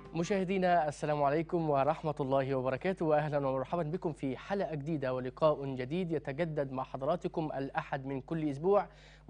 مشاهدينا السلام عليكم ورحمة الله وبركاته وأهلا ومرحبا بكم في حلقة جديدة ولقاء جديد يتجدد مع حضراتكم الأحد من كل أسبوع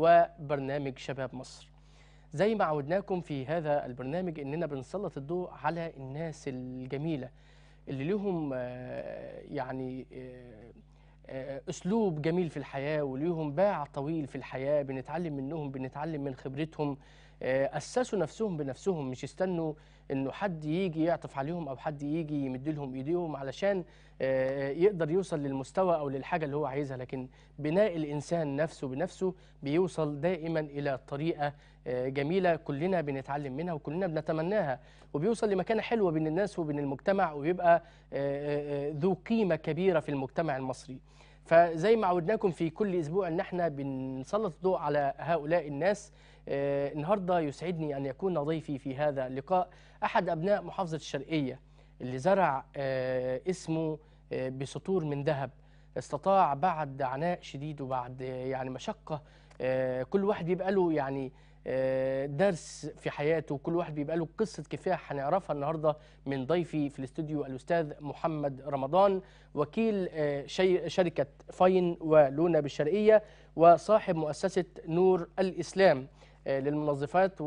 وبرنامج شباب مصر زي ما عودناكم في هذا البرنامج إننا بنسلط الضوء على الناس الجميلة اللي لهم آه، يعني آه، آه، أسلوب جميل في الحياة وليهم باع طويل في الحياة بنتعلم منهم بنتعلم من خبرتهم آه، أسسوا نفسهم بنفسهم مش استنوا انه حد يجي يعطف عليهم او حد يجي يمد لهم ايديهم علشان آه، يقدر يوصل للمستوى او للحاجه اللي هو عايزها لكن بناء الانسان نفسه بنفسه بيوصل دائما الى طريقه آه، جميله كلنا بنتعلم منها وكلنا بنتمناها وبيوصل لمكانه حلوه بين الناس وبين المجتمع ويبقى آه، آه، آه، ذو قيمه كبيره في المجتمع المصري فزي ما عودناكم في كل اسبوع ان احنا بنسلط الضوء على هؤلاء الناس آه، النهارده يسعدني ان يكون ضيفي في هذا اللقاء احد ابناء محافظه الشرقيه اللي زرع آه، اسمه آه، بسطور من ذهب استطاع بعد عناء شديد وبعد آه، يعني مشقه آه، كل واحد بيبقى له يعني آه، درس في حياته وكل واحد بيبقى له قصه كفاح هنعرفها النهارده من ضيفي في الاستوديو الاستاذ محمد رمضان وكيل آه، شي- شركه فاين ولونا بالشرقيه وصاحب مؤسسه نور الاسلام آه، للمنظفات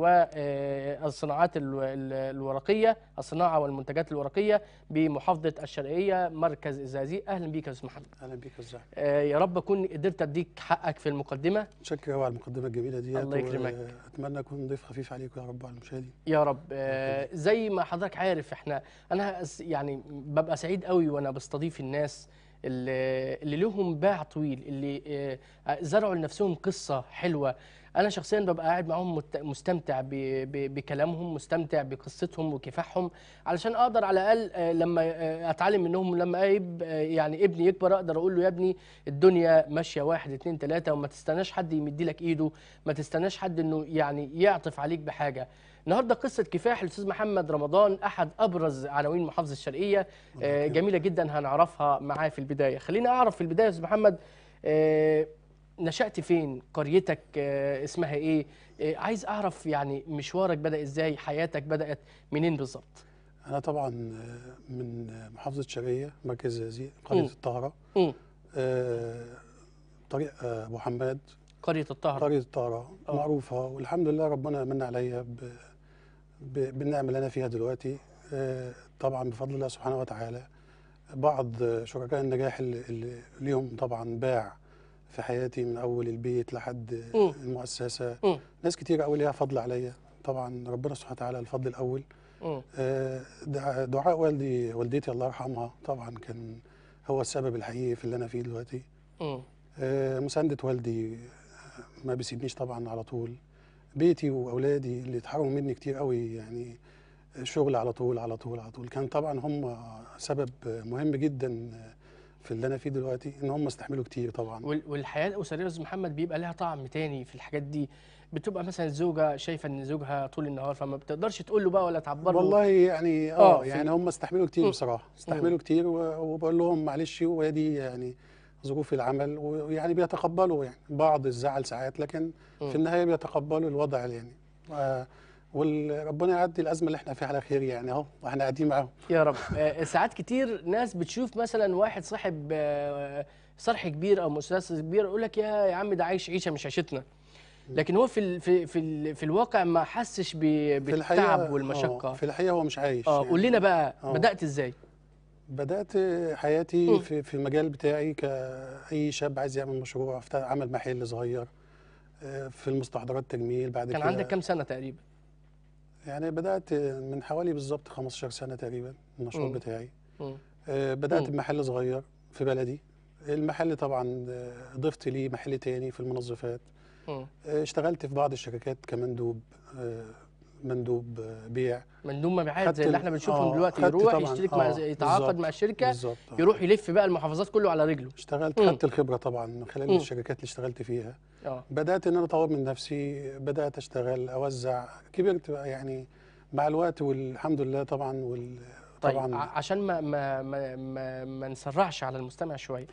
والصناعات الورقيه الصناعه والمنتجات الورقيه بمحافظه الشرقيه مركز الزقازيق اهلا بيك يا استاذ محمد اهلا بيك يا زعيم آه، يا رب اكون قدرت اديك حقك في المقدمه متشكر قوي على المقدمه الجميله ديت الله يكرمك. اتمنى اكون ضيف خفيف عليكم يا رب وعلى المشاهدين يا رب آه، زي ما حضرتك عارف احنا انا هس- يعني ببقى سعيد قوي وانا بستضيف الناس اللي, اللي لهم باع طويل اللي آه، زرعوا لنفسهم قصه حلوه انا شخصيا ببقى قاعد معاهم مت- مستمتع ب- ب- بكلامهم مستمتع بقصتهم وكفاحهم علشان اقدر على الاقل آه، لما آه، اتعلم منهم لما يب يعني ابني يكبر اقدر اقول له يا ابني الدنيا ماشيه واحد اتنين تلاته وما تستناش حد يمدي لك ايده ما تستناش حد انه يعني يعطف عليك بحاجه النهارده قصه كفاح الاستاذ محمد رمضان احد ابرز عناوين محافظه الشرقيه آه، جميله جدا هنعرفها معاه في البدايه خلينا اعرف في البدايه يا استاذ محمد آه، نشأت فين قريتك آه، اسمها ايه آه، عايز اعرف يعني مشوارك بدأ ازاي حياتك بدأت منين بالظبط انا طبعا آه، من آه، محافظه الشرقيه مركز الزقازيق قريه مم. الطهره مم. آه، طريق آه، ابو حماد قريه الطهر قريه الطهره آه. معروفه والحمد لله ربنا من عليا ب- ب- بالنعمه اللي انا فيها دلوقتي آه، طبعا بفضل الله سبحانه وتعالى بعض آه، شركاء النجاح اللي, اللي ليهم طبعا باع في حياتي من اول البيت لحد مم. المؤسسه مم. ناس كتير قوي ليها فضل عليا طبعا ربنا سبحانه وتعالى الفضل الاول مم. آه، دع- دعاء والدي والدتي الله يرحمها طبعا كان هو السبب الحقيقي في اللي انا فيه دلوقتي مم. آه، مساندة والدي آه، ما بيسيبنيش طبعا على طول بيتي واولادي اللي اتحرموا مني كتير قوي يعني الشغل على طول على طول على طول كان طبعا هم سبب مهم جدا في اللي انا فيه دلوقتي ان هم استحملوا كتير طبعا وال- والحياه الاسريه يا استاذ محمد بيبقى لها طعم تاني في الحاجات دي بتبقى مثلا الزوجه شايفه ان زوجها طول النهار فما بتقدرش تقول له بقى ولا تعبر له والله يعني آه، اه في- يعني هم استحملوا كتير مم. بصراحه استحملوا كتير و- وبقول لهم معلش وادي يعني ظروف العمل ويعني بيتقبلوا يعني بعض الزعل ساعات لكن مم. في النهايه بيتقبلوا الوضع يعني آه، وربنا يعدي الازمه اللي احنا فيها على خير يعني اهو واحنا قاعدين معاهم يا رب آه، ساعات كتير ناس بتشوف مثلا واحد صاحب آه، صرح كبير او مؤسسه كبيره يقول لك يا يا عم ده عايش عيشه مش عيشتنا لكن هو في ال في في ال في الواقع ما حسش ب- في الحقيقه بالتعب والمشقه آه، في الحقيقه هو مش عايش اه يعني. قول لنا بقى آه. بدات ازاي بدات حياتي مم. في في المجال بتاعي كاي شاب عايز يعمل مشروع افتح- عمل محل صغير آه، في المستحضرات تجميل بعد كان كده عندك كام سنه تقريبا يعني بدأت من حوالي بالظبط 15 سنة تقريبا المشروع مم. بتاعي مم. آه، بدأت مم. بمحل صغير في بلدي المحل طبعا آه، ضفت ليه محل تاني في المنظفات مم. آه، اشتغلت في بعض الشركات كمندوب آه، مندوب آه، بيع مندوب مبيعات خدت زي اللي ال- احنا بنشوفهم آه، دلوقتي خدت يروح طبعاً، يشترك مع آه، يتعاقد بالظبط، مع الشركه بالظبط آه. يروح يلف بقى المحافظات كله على رجله اشتغلت مم. خدت الخبرة طبعا من خلال مم. الشركات اللي اشتغلت فيها اه بدأت إن أنا أطور من نفسي بدأت أشتغل أوزع كبرت بقى يعني مع الوقت والحمد لله طبعا وال طيب طبعا ع- عشان ما ما ما ما, ما نسرعش على المستمع شويه اتفضل.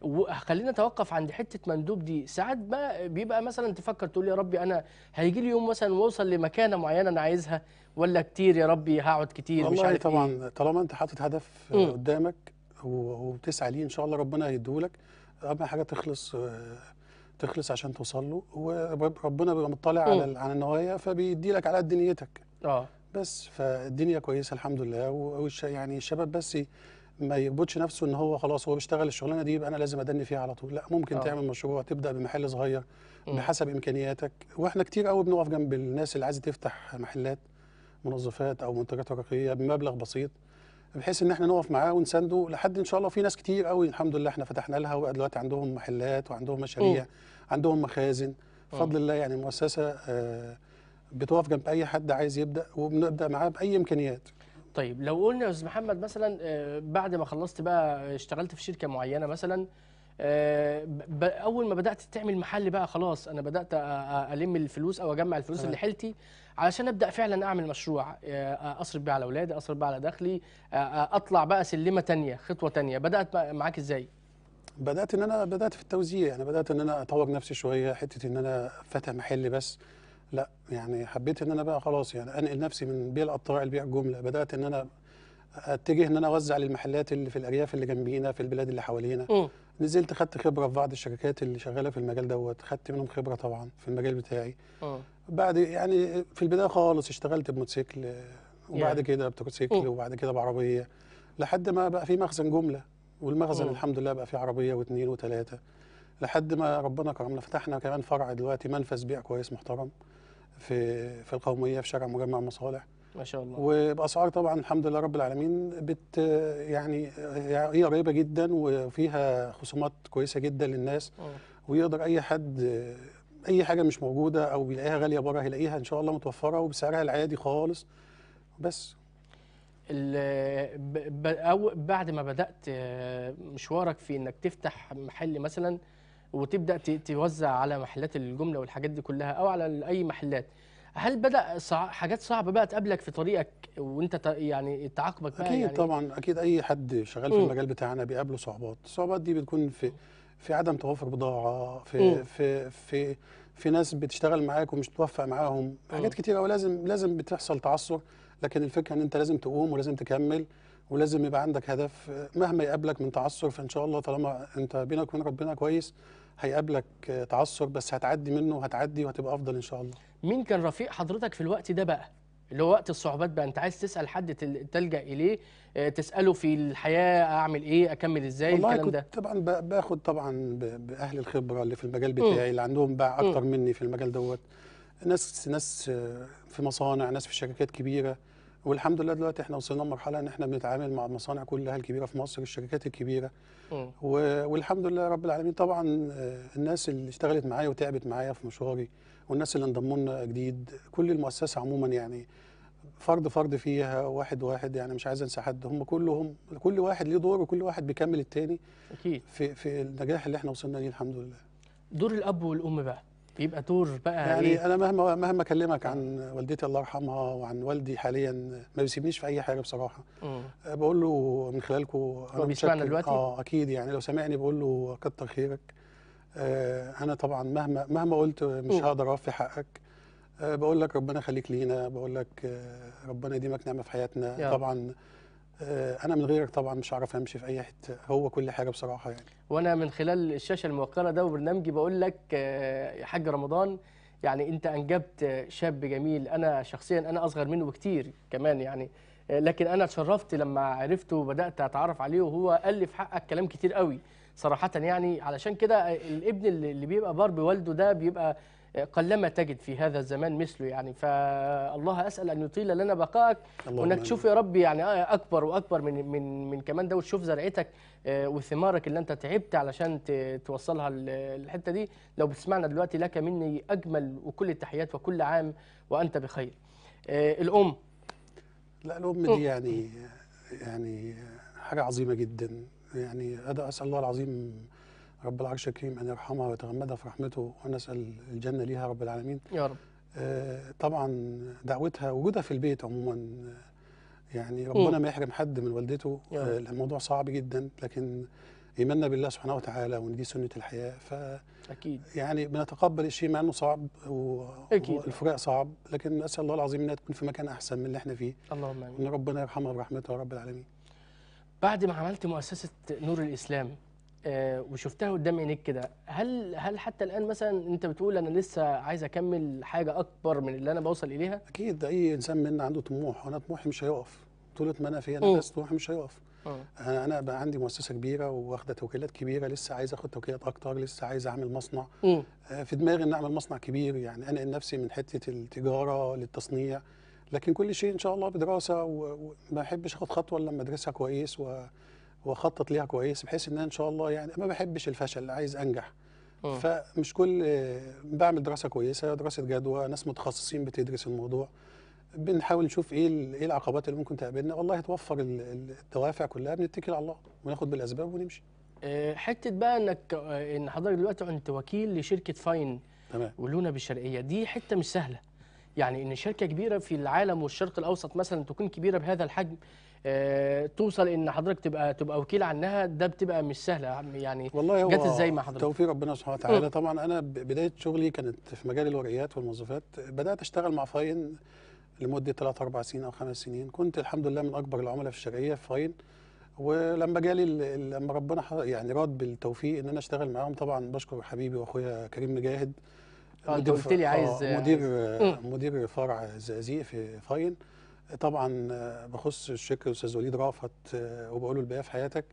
وخلينا نتوقف عند حته مندوب دي ساعات ما بيبقى مثلا تفكر تقول يا ربي انا هيجي لي يوم مثلا واوصل لمكانه معينه انا عايزها ولا كتير يا ربي هقعد كتير مش والله عارف طبعا ايه طالما انت حاطط هدف آه، مم. قدامك و- وبتسعى ليه ان شاء الله ربنا هيديهولك اهم حاجه تخلص آه، تخلص عشان توصل له وربنا بيبقى مطلع مم. على ال- على النوايا فبيدي لك على قد نيتك اه بس فالدنيا كويسه الحمد لله و- والش يعني الشباب بس ما يربطش نفسه ان هو خلاص هو بيشتغل الشغلانه دي يبقى انا لازم ادني فيها على طول لا ممكن آه. تعمل مشروع تبدا بمحل صغير مم. بحسب امكانياتك واحنا كتير قوي بنقف جنب الناس اللي عايزه تفتح محلات منظفات او منتجات ورقيه بمبلغ بسيط بحيث ان احنا نقف معاه ونسانده لحد ان شاء الله في ناس كتير قوي الحمد لله احنا فتحنا لها وبقى دلوقتي عندهم محلات وعندهم مشاريع عندهم مخازن بفضل الله يعني مؤسسه آه، بتقف جنب اي حد عايز يبدا وبنبدا معاه باي امكانيات طيب لو قلنا يا استاذ محمد مثلا آه، بعد ما خلصت بقى اشتغلت في شركه معينه مثلا آه، ب- ب- اول ما بدات تعمل محل بقى خلاص انا بدات أ- أ- الم الفلوس او اجمع الفلوس تمام. اللي حيلتي علشان ابدا فعلا اعمل مشروع آه، اصرف بيه على اولادي اصرف بيه على دخلي آه، آه، اطلع بقى سلمه تانية خطوه تانية بدات بقى معاك ازاي بدات ان انا بدات في التوزيع يعني بدات ان انا اطور نفسي شويه حته ان انا فاتح محل بس لا يعني حبيت ان انا بقى خلاص يعني انقل نفسي من بيع القطاع لبيع الجمله بدات ان انا اتجه ان انا اوزع للمحلات اللي في الارياف اللي جنبينا في البلاد اللي حوالينا مم. نزلت خدت خبره في بعض الشركات اللي شغاله في المجال دوت خدت منهم خبره طبعا في المجال بتاعي مم. بعد يعني في البدايه خالص اشتغلت بموتوسيكل آه، وبعد يعني. كده بتروسيكل مم. وبعد كده بعربيه لحد ما بقى في مخزن جمله والمخزن مم. الحمد لله بقى فيه عربيه واثنين وثلاثه لحد ما ربنا كرمنا فتحنا كمان فرع دلوقتي منفذ بيع كويس محترم في في القوميه في شارع مجمع مصالح ما شاء الله وباسعار طبعا الحمد لله رب العالمين بت يعني هي قريبه جدا وفيها خصومات كويسه جدا للناس مم. ويقدر اي حد اي حاجه مش موجوده او بيلاقيها غاليه بره هيلاقيها ان شاء الله متوفره وبسعرها العادي خالص بس ال- ب- ب- أو بعد ما بدأت آه، مشوارك في إنك تفتح محل مثلا وتبدأ ت- توزع على محلات الجملة والحاجات دي كلها أو على ال- أي محلات هل بدأ صع- حاجات صعبة بقى تقابلك في طريقك وأنت ت- يعني تعاقبك بقى اكيد يعني طبعا اكيد اي حد شغال في مم. المجال بتاعنا بيقابله صعوبات الصعوبات دي بتكون في في عدم توافر بضاعه مم. في في في في ناس بتشتغل معاك ومش توفق معاهم حاجات مم. كتير قوي لازم لازم بتحصل تعثر لكن الفكره ان انت لازم تقوم ولازم تكمل ولازم يبقى عندك هدف مهما يقابلك من تعثر فان شاء الله طالما انت بينك وبين ربنا كويس هيقابلك تعثر بس هتعدي منه وهتعدي وهتبقى افضل ان شاء الله مين كان رفيق حضرتك في الوقت ده بقى اللي هو وقت الصعوبات بقى أنت عايز تسأل حد تل- تلجأ إليه آه، تسأله في الحياة أعمل إيه أكمل إزاي والله الكلام كنت ده طبعا ب- باخد طبعا ب- باهل الخبره اللي في المجال بتاعي اللي عندهم باع اكتر مني في المجال دوت ناس ناس آه، في مصانع ناس في شركات كبيره والحمد لله دلوقتي احنا وصلنا لمرحله ان احنا بنتعامل مع المصانع كلها الكبيره في مصر الشركات الكبيره مم. و- والحمد لله رب العالمين طبعا آه، الناس اللي اشتغلت معايا وتعبت معايا في مشواري والناس اللي انضموا لنا جديد كل المؤسسه عموما يعني فرد فرد فيها واحد واحد يعني مش عايز انسى حد هم كلهم كل واحد ليه دور وكل واحد بيكمل التاني أكيد في في النجاح اللي احنا وصلنا ليه الحمد لله دور الأب والأم بقى بيبقى دور بقى يعني إيه انا مهما مهما اكلمك عن والدتي الله يرحمها وعن والدي حاليا ما بيسيبنيش في اي حاجه بصراحه مم. أه بقول له من خلالكم هو بيسمعنا متشكر. دلوقتي؟ اه اكيد يعني لو سمعني بقول له كتر خيرك آه انا طبعا مهما مهما قلت مش مم. هقدر اوفي حقك آه بقول لك ربنا يخليك لينا بقول لك آه ربنا يديمك نعمه في حياتنا يا رب. طبعا آه انا من غيرك طبعا مش هعرف امشي في اي حته هو كل حاجه بصراحه يعني وانا من خلال الشاشه الموقره ده وبرنامجي بقول لك آه، يا حاج رمضان يعني انت انجبت آه، شاب جميل انا شخصيا انا اصغر منه بكتير كمان يعني آه، لكن انا اتشرفت لما عرفته وبدات اتعرف عليه وهو قال لي في حقك كلام كتير قوي صراحه يعني علشان كده آه، الابن اللي اللي بيبقى بار بوالده ده بيبقى آه، قلما تجد في هذا الزمان مثله يعني فالله اسال ان يطيل لنا بقائك اللهم وانك آمين. تشوف يا رب يعني آه اكبر واكبر من من من كمان ده وتشوف زرعتك آه، وثمارك اللي انت تعبت علشان ت- توصلها ل- الحته دي لو بتسمعنا دلوقتي لك مني اجمل وكل التحيات وكل عام وانت بخير. آه، الام لا الام دي يعني يعني حاجه عظيمه جدا يعني هذا اسال الله العظيم رب العرش الكريم ان يرحمها ويتغمدها في رحمته ونسال الجنه ليها رب العالمين يا رب آه، طبعا دعوتها وجودها في البيت عموما آه، يعني ربنا ما يحرم حد من والدته يا آه، رب. الموضوع صعب جدا لكن ايماننا بالله سبحانه وتعالى وان دي سنه الحياه ف اكيد يعني بنتقبل الشيء مع انه صعب و- أكيد. والفراق صعب لكن اسال الله العظيم انها تكون في مكان احسن من اللي احنا فيه اللهم امين وان ربنا يرحمها برحمته يا رب العالمين بعد ما عملت مؤسسه نور الاسلام آه، وشفتها قدام عينيك كده هل هل حتى الان مثلا انت بتقول انا لسه عايز اكمل حاجه اكبر من اللي انا بوصل اليها اكيد اي انسان منا عنده طموح وانا طموحي مش هيقف طول ما انا فيها مم. نفس طموحي مش هيقف آه. انا انا بقى عندي مؤسسه كبيره واخده توكيلات كبيره لسه عايز اخد توكيلات اكتر لسه عايز اعمل مصنع مم. آه، في دماغي ان اعمل مصنع كبير يعني انقل نفسي من حته التجاره للتصنيع لكن كل شيء ان شاء الله بدراسه و- وما بحبش اخد خطوه الا لما ادرسها كويس و- واخطط ليها كويس بحيث ان أنا ان شاء الله يعني ما بحبش الفشل عايز انجح مم. فمش كل آه، بعمل دراسه كويسه دراسه جدوى ناس متخصصين بتدرس الموضوع بنحاول نشوف ايه ال- ايه العقبات اللي ممكن تقابلنا والله توفر ال- ال- الدوافع كلها بنتكل على الله وناخد بالاسباب ونمشي آه، حته بقى انك آه، ان حضرتك دلوقتي انت وكيل لشركه فاين تمام ولونا بالشرقيه دي حته مش سهله يعني ان شركه كبيره في العالم والشرق الاوسط مثلا تكون كبيره بهذا الحجم آه، توصل ان حضرتك تبقى تبقى وكيل عنها ده بتبقى مش سهله يعني والله هو جت إزاي مع حضرتك؟ توفيق ربنا سبحانه وتعالى طبعا انا ب- بدايه شغلي كانت في مجال الورقيات والموظفات بدات اشتغل مع فاين لمده 3 4 سنين او 5 سنين كنت الحمد لله من اكبر العملاء في الشرقيه في فاين ولما جالي ال- ال- لما ربنا ح- يعني راد بالتوفيق ان انا اشتغل معاهم طبعا بشكر حبيبي واخويا كريم مجاهد آه، أنت مدير قلت لي ف- عايز- آه، مدير مم. مدير فرع الزقازيق في فاين طبعا آه، بخص الشكر الاستاذ وليد رافت آه، وبقول له الباقي في حياتك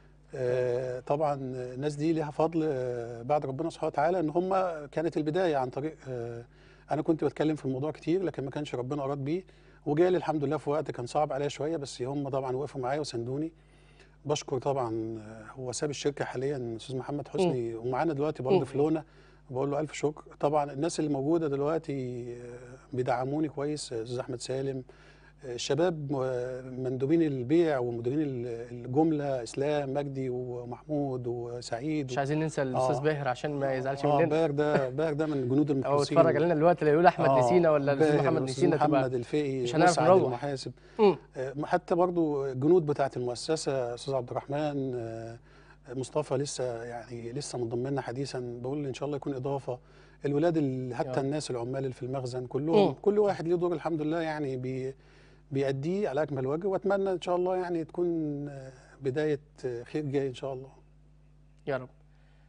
آه، طبعا الناس دي ليها فضل آه، بعد ربنا سبحانه وتعالى ان هم كانت البدايه عن طريق آه، انا كنت بتكلم في الموضوع كتير لكن ما كانش ربنا اراد بيه وجالي الحمد لله في وقت كان صعب عليا شويه بس هم طبعا وقفوا معايا وساندوني بشكر طبعا آه، هو ساب الشركه حاليا الاستاذ محمد حسني ومعانا دلوقتي مم. برضه في لونا بقول له الف شكر طبعا الناس اللي موجوده دلوقتي آه، بيدعموني كويس آه، استاذ احمد سالم آه، الشباب آه، مندوبين البيع ومديرين ال- الجمله اسلام مجدي ومحمود وسعيد مش عايزين ننسى الاستاذ آه. باهر عشان ما يزعلش اه مننا باهر ده باهر ده من جنود او المخلصين اتفرج علينا دلوقتي لا يقول احمد آه، نسينا ولا الاستاذ باهر محمد والأستاذ نسينا تبقى محمد الفقي مش هنعرف مسعد نروح. المحاسب مم. آه، حتى برضو الجنود بتاعه المؤسسه استاذ عبد الرحمن آه، مصطفى لسه يعني لسه منضم لنا حديثا بقول ان شاء الله يكون اضافه الولاد اللي يا حتى رب. الناس العمال اللي في المخزن كلهم مم. كل واحد ليه دور الحمد لله يعني بي بيأديه على اكمل وجه واتمنى ان شاء الله يعني تكون آه، بدايه آه، خير جاي ان شاء الله يا رب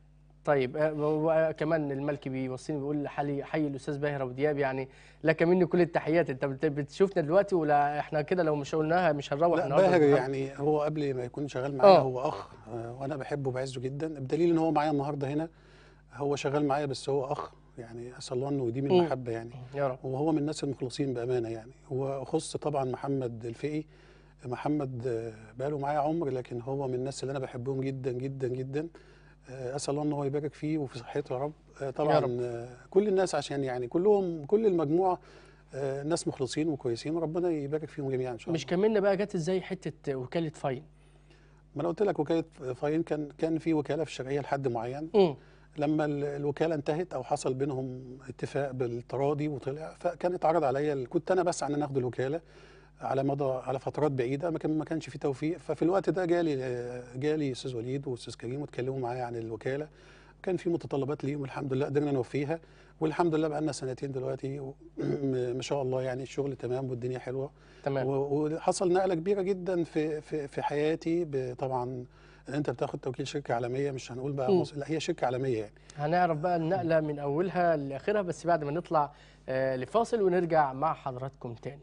طيب آه، وكمان الملكي بيوصيني بيقول حي حي الاستاذ باهر ابو دياب يعني لك مني كل التحيات انت بت- بتشوفنا دلوقتي ولا احنا كده لو مش قلناها مش هنروح لا النهارده باهر النهاردة. يعني هو قبل ما يكون شغال معايا آه. هو اخ آه، وانا بحبه وبعزه جدا بدليل ان هو معايا النهارده هنا هو شغال معايا بس هو اخ يعني اسال الله انه يديم مم. المحبه يعني يا رب وهو من الناس المخلصين بامانه يعني واخص طبعا محمد الفقي محمد آه، بقاله معايا عمر لكن هو من الناس اللي انا بحبهم جدا جدا جدا آه، اسال الله ان هو يبارك فيه وفي صحته يا رب آه، طبعا رب. آه، كل الناس عشان يعني كلهم كل المجموعه آه، ناس مخلصين وكويسين وربنا يبارك فيهم جميعا ان شاء الله مش كملنا بقى جت ازاي حته وكاله فاين ما انا قلت لك وكاله فاين كان كان في وكاله في الشرقيه لحد معين مم. لما ال- الوكاله انتهت او حصل بينهم اتفاق بالتراضي وطلع فكان اتعرض عليا ال- كنت انا بس عن ان اخد الوكاله على مدى على فترات بعيده ما كان ما كانش في توفيق ففي الوقت ده جالي جالي استاذ وليد واستاذ كريم واتكلموا معايا عن الوكاله كان في متطلبات ليهم الحمد لله قدرنا نوفيها والحمد لله بقى لنا سنتين دلوقتي و- ما شاء الله يعني الشغل تمام والدنيا حلوه تمام و- وحصل نقله كبيره جدا في في في حياتي ب- طبعا انت بتاخد توكيل شركه عالميه مش هنقول بقى مم. مصر لا هي شركه عالميه يعني هنعرف بقى النقله من اولها لاخرها بس بعد ما نطلع آه، لفاصل ونرجع مع حضراتكم تاني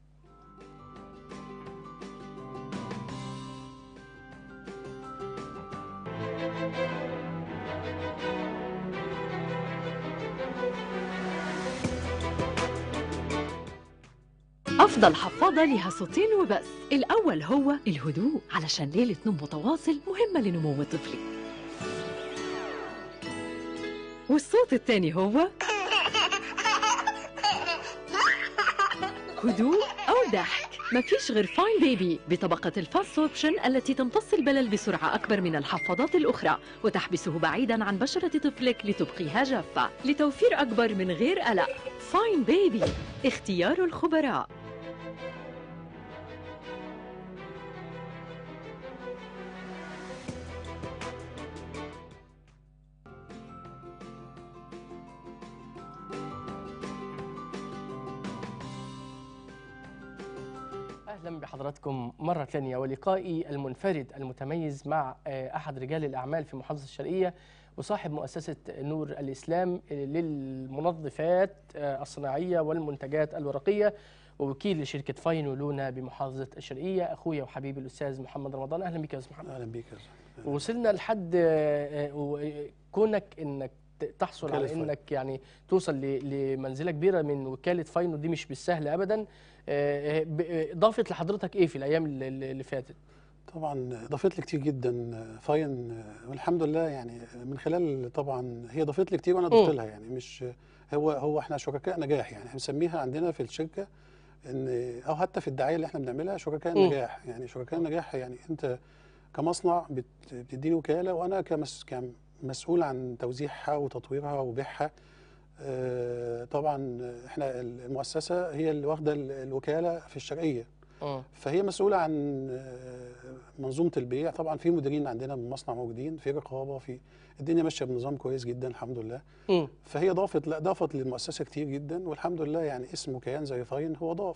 أفضل حفاضة لها صوتين وبس الأول هو الهدوء علشان ليلة نوم متواصل مهمة لنمو طفلي والصوت التاني هو هدوء أو ضحك مفيش غير فاين بيبي بطبقة الفاسوربشن التي تمتص البلل بسرعة أكبر من الحفاضات الأخرى وتحبسه بعيدا عن بشرة طفلك لتبقيها جافة لتوفير أكبر من غير قلق فاين بيبي اختيار الخبراء اهلا بحضراتكم مره ثانيه ولقائي المنفرد المتميز مع آه، احد رجال الاعمال في محافظه الشرقيه وصاحب مؤسسه نور الاسلام للمنظفات آه، الصناعيه والمنتجات الورقيه ووكيل لشركه فاين ولونا بمحافظه الشرقيه اخويا وحبيبي الاستاذ محمد رمضان اهلا بك يا استاذ محمد اهلا بيك يا أستاذ. وصلنا لحد آه، آه، و- كونك انك ت- تحصل وكالة على فاين. انك يعني توصل ل- لمنزله كبيره من وكاله فاين ودي مش بالسهل ابدا آه، آه، ب- آه، ضافت لحضرتك ايه في الايام اللي- اللي اللي فاتت طبعا ضافت لي كتير جدا فاين والحمد لله يعني من خلال طبعا هي ضافت لي كتير وانا ضفت مم. لها يعني مش هو هو احنا شركاء نجاح يعني احنا بنسميها عندنا في الشركه ان او حتى في الدعايه اللي احنا بنعملها شركاء مم. نجاح يعني شركاء نجاح يعني انت كمصنع بت- بتديني وكاله وانا كمس كمسؤول عن توزيعها وتطويرها وبيعها آه، طبعا احنا المؤسسه هي اللي واخده ال- الوكاله في الشرقيه مم. فهي مسؤوله عن آه، منظومه البيع طبعا في مديرين عندنا من المصنع موجودين في رقابه في الدنيا ماشيه بنظام كويس جدا الحمد لله مم. فهي ضافت لا ضافت للمؤسسه كتير جدا والحمد لله يعني اسم وكيان زي فاين هو ضاف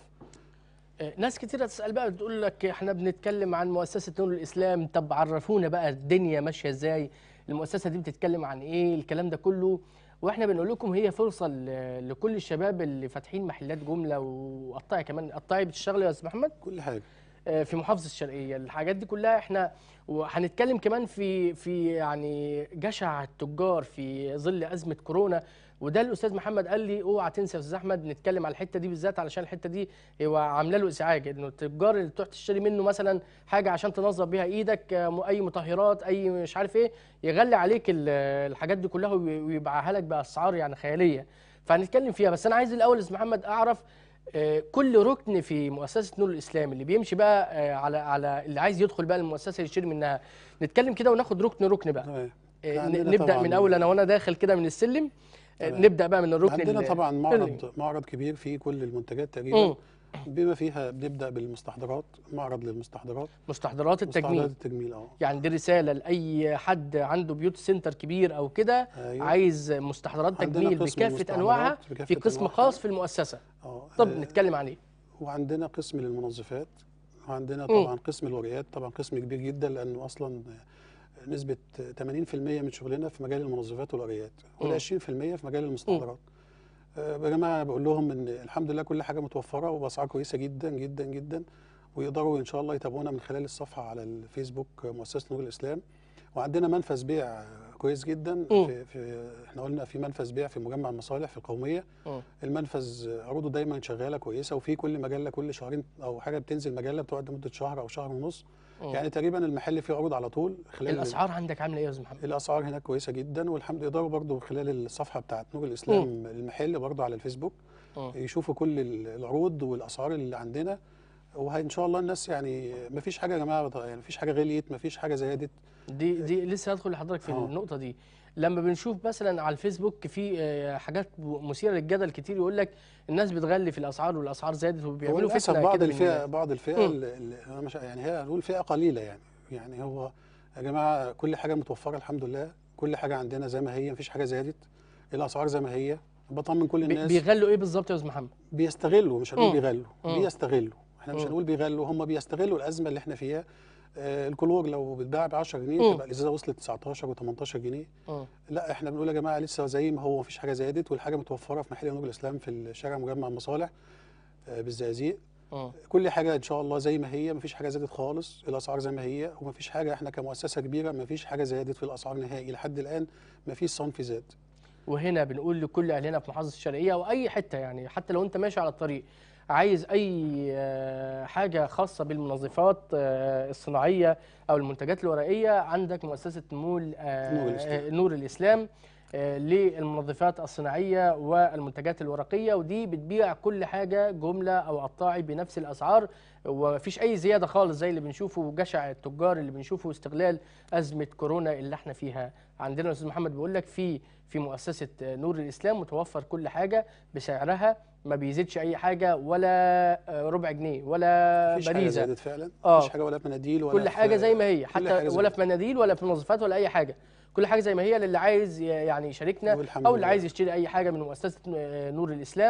آه، ناس كتيرة تسأل بقى بتقول لك احنا بنتكلم عن مؤسسة نور الإسلام طب عرفونا بقى الدنيا ماشية ازاي المؤسسة دي بتتكلم عن ايه الكلام ده كله واحنا بنقول لكم هي فرصة ل- لكل الشباب اللي فاتحين محلات جملة وقطاعي كمان قطاعي بتشتغل يا أستاذ محمد كل حاجه آه، في محافظة الشرقية الحاجات دي كلها احنا وهنتكلم كمان في في يعني جشع التجار في ظل أزمة كورونا وده الأستاذ محمد قال لي اوعى تنسى يا أستاذ أحمد نتكلم على الحتة دي بالذات علشان الحتة دي هو عاملة له إزعاج إنه التجار اللي تروح تشتري منه مثلا حاجة عشان تنظف بيها إيدك آه، م- أي مطهرات أي مش عارف إيه يغلي عليك ال- الحاجات دي كلها وي- ويبيعها لك بأسعار يعني خيالية فهنتكلم فيها بس أنا عايز الأول يا أستاذ محمد أعرف آه، كل ركن في مؤسسه نور الاسلام اللي بيمشي بقى آه، على على اللي عايز يدخل بقى المؤسسه يشتري منها نتكلم كده وناخد ركن ركن بقى تمام آه، عندنا ن- نبدا طبعاً- من اول انا وانا داخل كده من السلم آه، تمام. نبدا بقى من الركن عندنا اللي- طبعا اللي- معرض معرض كبير فيه كل المنتجات مم. تقريبا بما فيها بنبدا بالمستحضرات معرض للمستحضرات مستحضرات مستحضرات التجميل التجميل اه يعني دي رساله لاي حد عنده بيوت سنتر كبير او كده أيوة. عايز مستحضرات عندنا تجميل قسم بكافه مستحضرات انواعها بكافة في قسم أنواعها. خاص في المؤسسه اه طب آه، نتكلم عن ايه وعندنا قسم للمنظفات وعندنا مم. طبعا قسم الورقيات طبعا قسم كبير جدا لانه اصلا نسبه 80% من شغلنا في مجال المنظفات والورقيات مم. وال 20% في مجال المستحضرات آه، يا جماعه بقول لهم ان الحمد لله كل حاجه متوفره وباسعار كويسه جدا جدا جدا ويقدروا ان شاء الله يتابعونا من خلال الصفحه على الفيسبوك مؤسسه نور الاسلام وعندنا منفذ بيع كويس جدا مم. في, في احنا قلنا في منفذ بيع في مجمع المصالح في القوميه مم. المنفذ عروضه دايما شغاله كويسه وفي كل مجله كل شهرين او حاجه بتنزل مجله بتقعد لمده شهر او شهر ونص مم. يعني تقريبا المحل فيه عروض على طول خلال الاسعار عندك عامله ايه يا استاذ محمد الاسعار هناك كويسه جدا والحمد يقدروا برضو خلال الصفحه بتاعت نور الاسلام المحل برضو على الفيسبوك مم. يشوفوا كل ال- العروض والاسعار اللي عندنا وان شاء الله الناس يعني ما فيش حاجه يا جماعه يعني ما فيش حاجه غليت ما فيش حاجه زادت دي دي لسه هدخل لحضرتك في آه. النقطه دي لما بنشوف مثلا على الفيسبوك في آه، حاجات مثيره للجدل كتير يقول لك الناس بتغلي في الاسعار والاسعار زادت هو وبيعملوا للاسف فتنه بعض كده الفئه للناس. بعض الفئه مم. ال- ال- أنا مش يعني هي هنقول فئه قليله يعني يعني هو يا جماعه كل حاجه متوفره الحمد لله كل حاجه عندنا زي ما هي مفيش حاجه زادت الاسعار زي ما هي بطمن كل بي- الناس بيغلوا ايه بالظبط يا استاذ محمد بيستغلوا مش هنقول مم. بيغلوا مم. بيستغلوا احنا مش مم. هنقول بيغلوا هم بيستغلوا الازمه اللي احنا فيها آه الكلور لو بتباع ب 10 جنيه مم. تبقى الازازه وصلت 19 و18 جنيه مم. لا احنا بنقول يا جماعه لسه زي ما هو مفيش حاجه زادت والحاجه متوفره في محل نور الاسلام في الشارع مجمع المصالح آه بالزقازيق مم. كل حاجه ان شاء الله زي ما هي مفيش حاجه زادت خالص الاسعار زي ما هي ومفيش حاجه احنا كمؤسسه كبيره مفيش حاجه زادت في الاسعار نهائي لحد الان مفيش صنف زاد وهنا بنقول لكل اهلنا في محافظه الشرقيه او اي حته يعني حتى لو انت ماشي على الطريق عايز اي آه، حاجه خاصه بالمنظفات آه، الصناعيه او المنتجات الورقيه عندك مؤسسه مول آه، نور الإسلام. آه، نور الاسلام آه، للمنظفات الصناعيه والمنتجات الورقيه ودي بتبيع كل حاجه جمله او قطاعي بنفس الاسعار ومفيش اي زياده خالص زي اللي بنشوفه جشع التجار اللي بنشوفه استغلال ازمه كورونا اللي احنا فيها عندنا الاستاذ محمد بيقول لك في في مؤسسه نور الاسلام متوفر كل حاجه بسعرها ما بيزيدش اي حاجه ولا آه، ربع جنيه ولا مفيش حاجه باريزه زادت فعلا آه. مفيش حاجه ولا مناديل ولا كل حاجه في- زي ما هي كل حتى حاجة زي ولا ما في مناديل ولا في منظفات ولا اي حاجه كل حاجه زي ما هي للي عايز ي- يعني يشاركنا والحمد او اللي لله. عايز يشتري اي حاجه من مؤسسه آه، نور الاسلام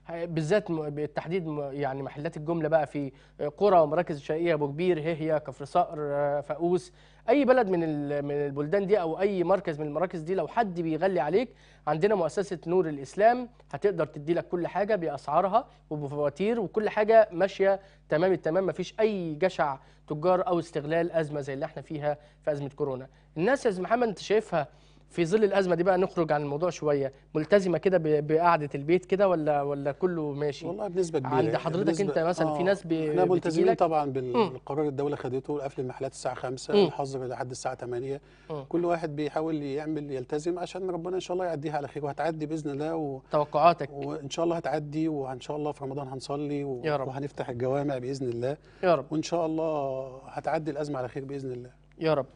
بالذات م- بالتحديد م- يعني محلات الجمله بقى في قرى ومراكز شرقيه ابو كبير هي كفر صقر آه، فاقوس اي بلد من ال- من البلدان دي او اي مركز من المراكز دي لو حد بيغلي عليك عندنا مؤسسه نور الاسلام هتقدر تدي لك كل حاجه باسعارها وبفواتير وكل حاجه ماشيه تمام التمام مفيش اي جشع تجار او استغلال ازمه زي اللي احنا فيها في ازمه كورونا الناس يا استاذ محمد انت شايفها في ظل الازمه دي بقى نخرج عن الموضوع شويه ملتزمه كده ب- بقعده البيت كده ولا ولا كله ماشي والله بنسبه كبيره عند يعني حضرتك بنسبة- انت مثلا في ناس بي- احنا بتيجي ملتزمين لك طبعا بالقرار الدوله خدته قفل المحلات الساعه 5 مم. الحظر لحد الساعه 8 مم. كل واحد بيحاول يعمل يلتزم عشان ربنا ان شاء الله يعديها على خير وهتعدي باذن الله و... توقعاتك وان شاء الله هتعدي وان شاء الله في رمضان هنصلي و... يا رب. وهنفتح الجوامع باذن الله يا رب وان شاء الله هتعدي الازمه على خير باذن الله يا رب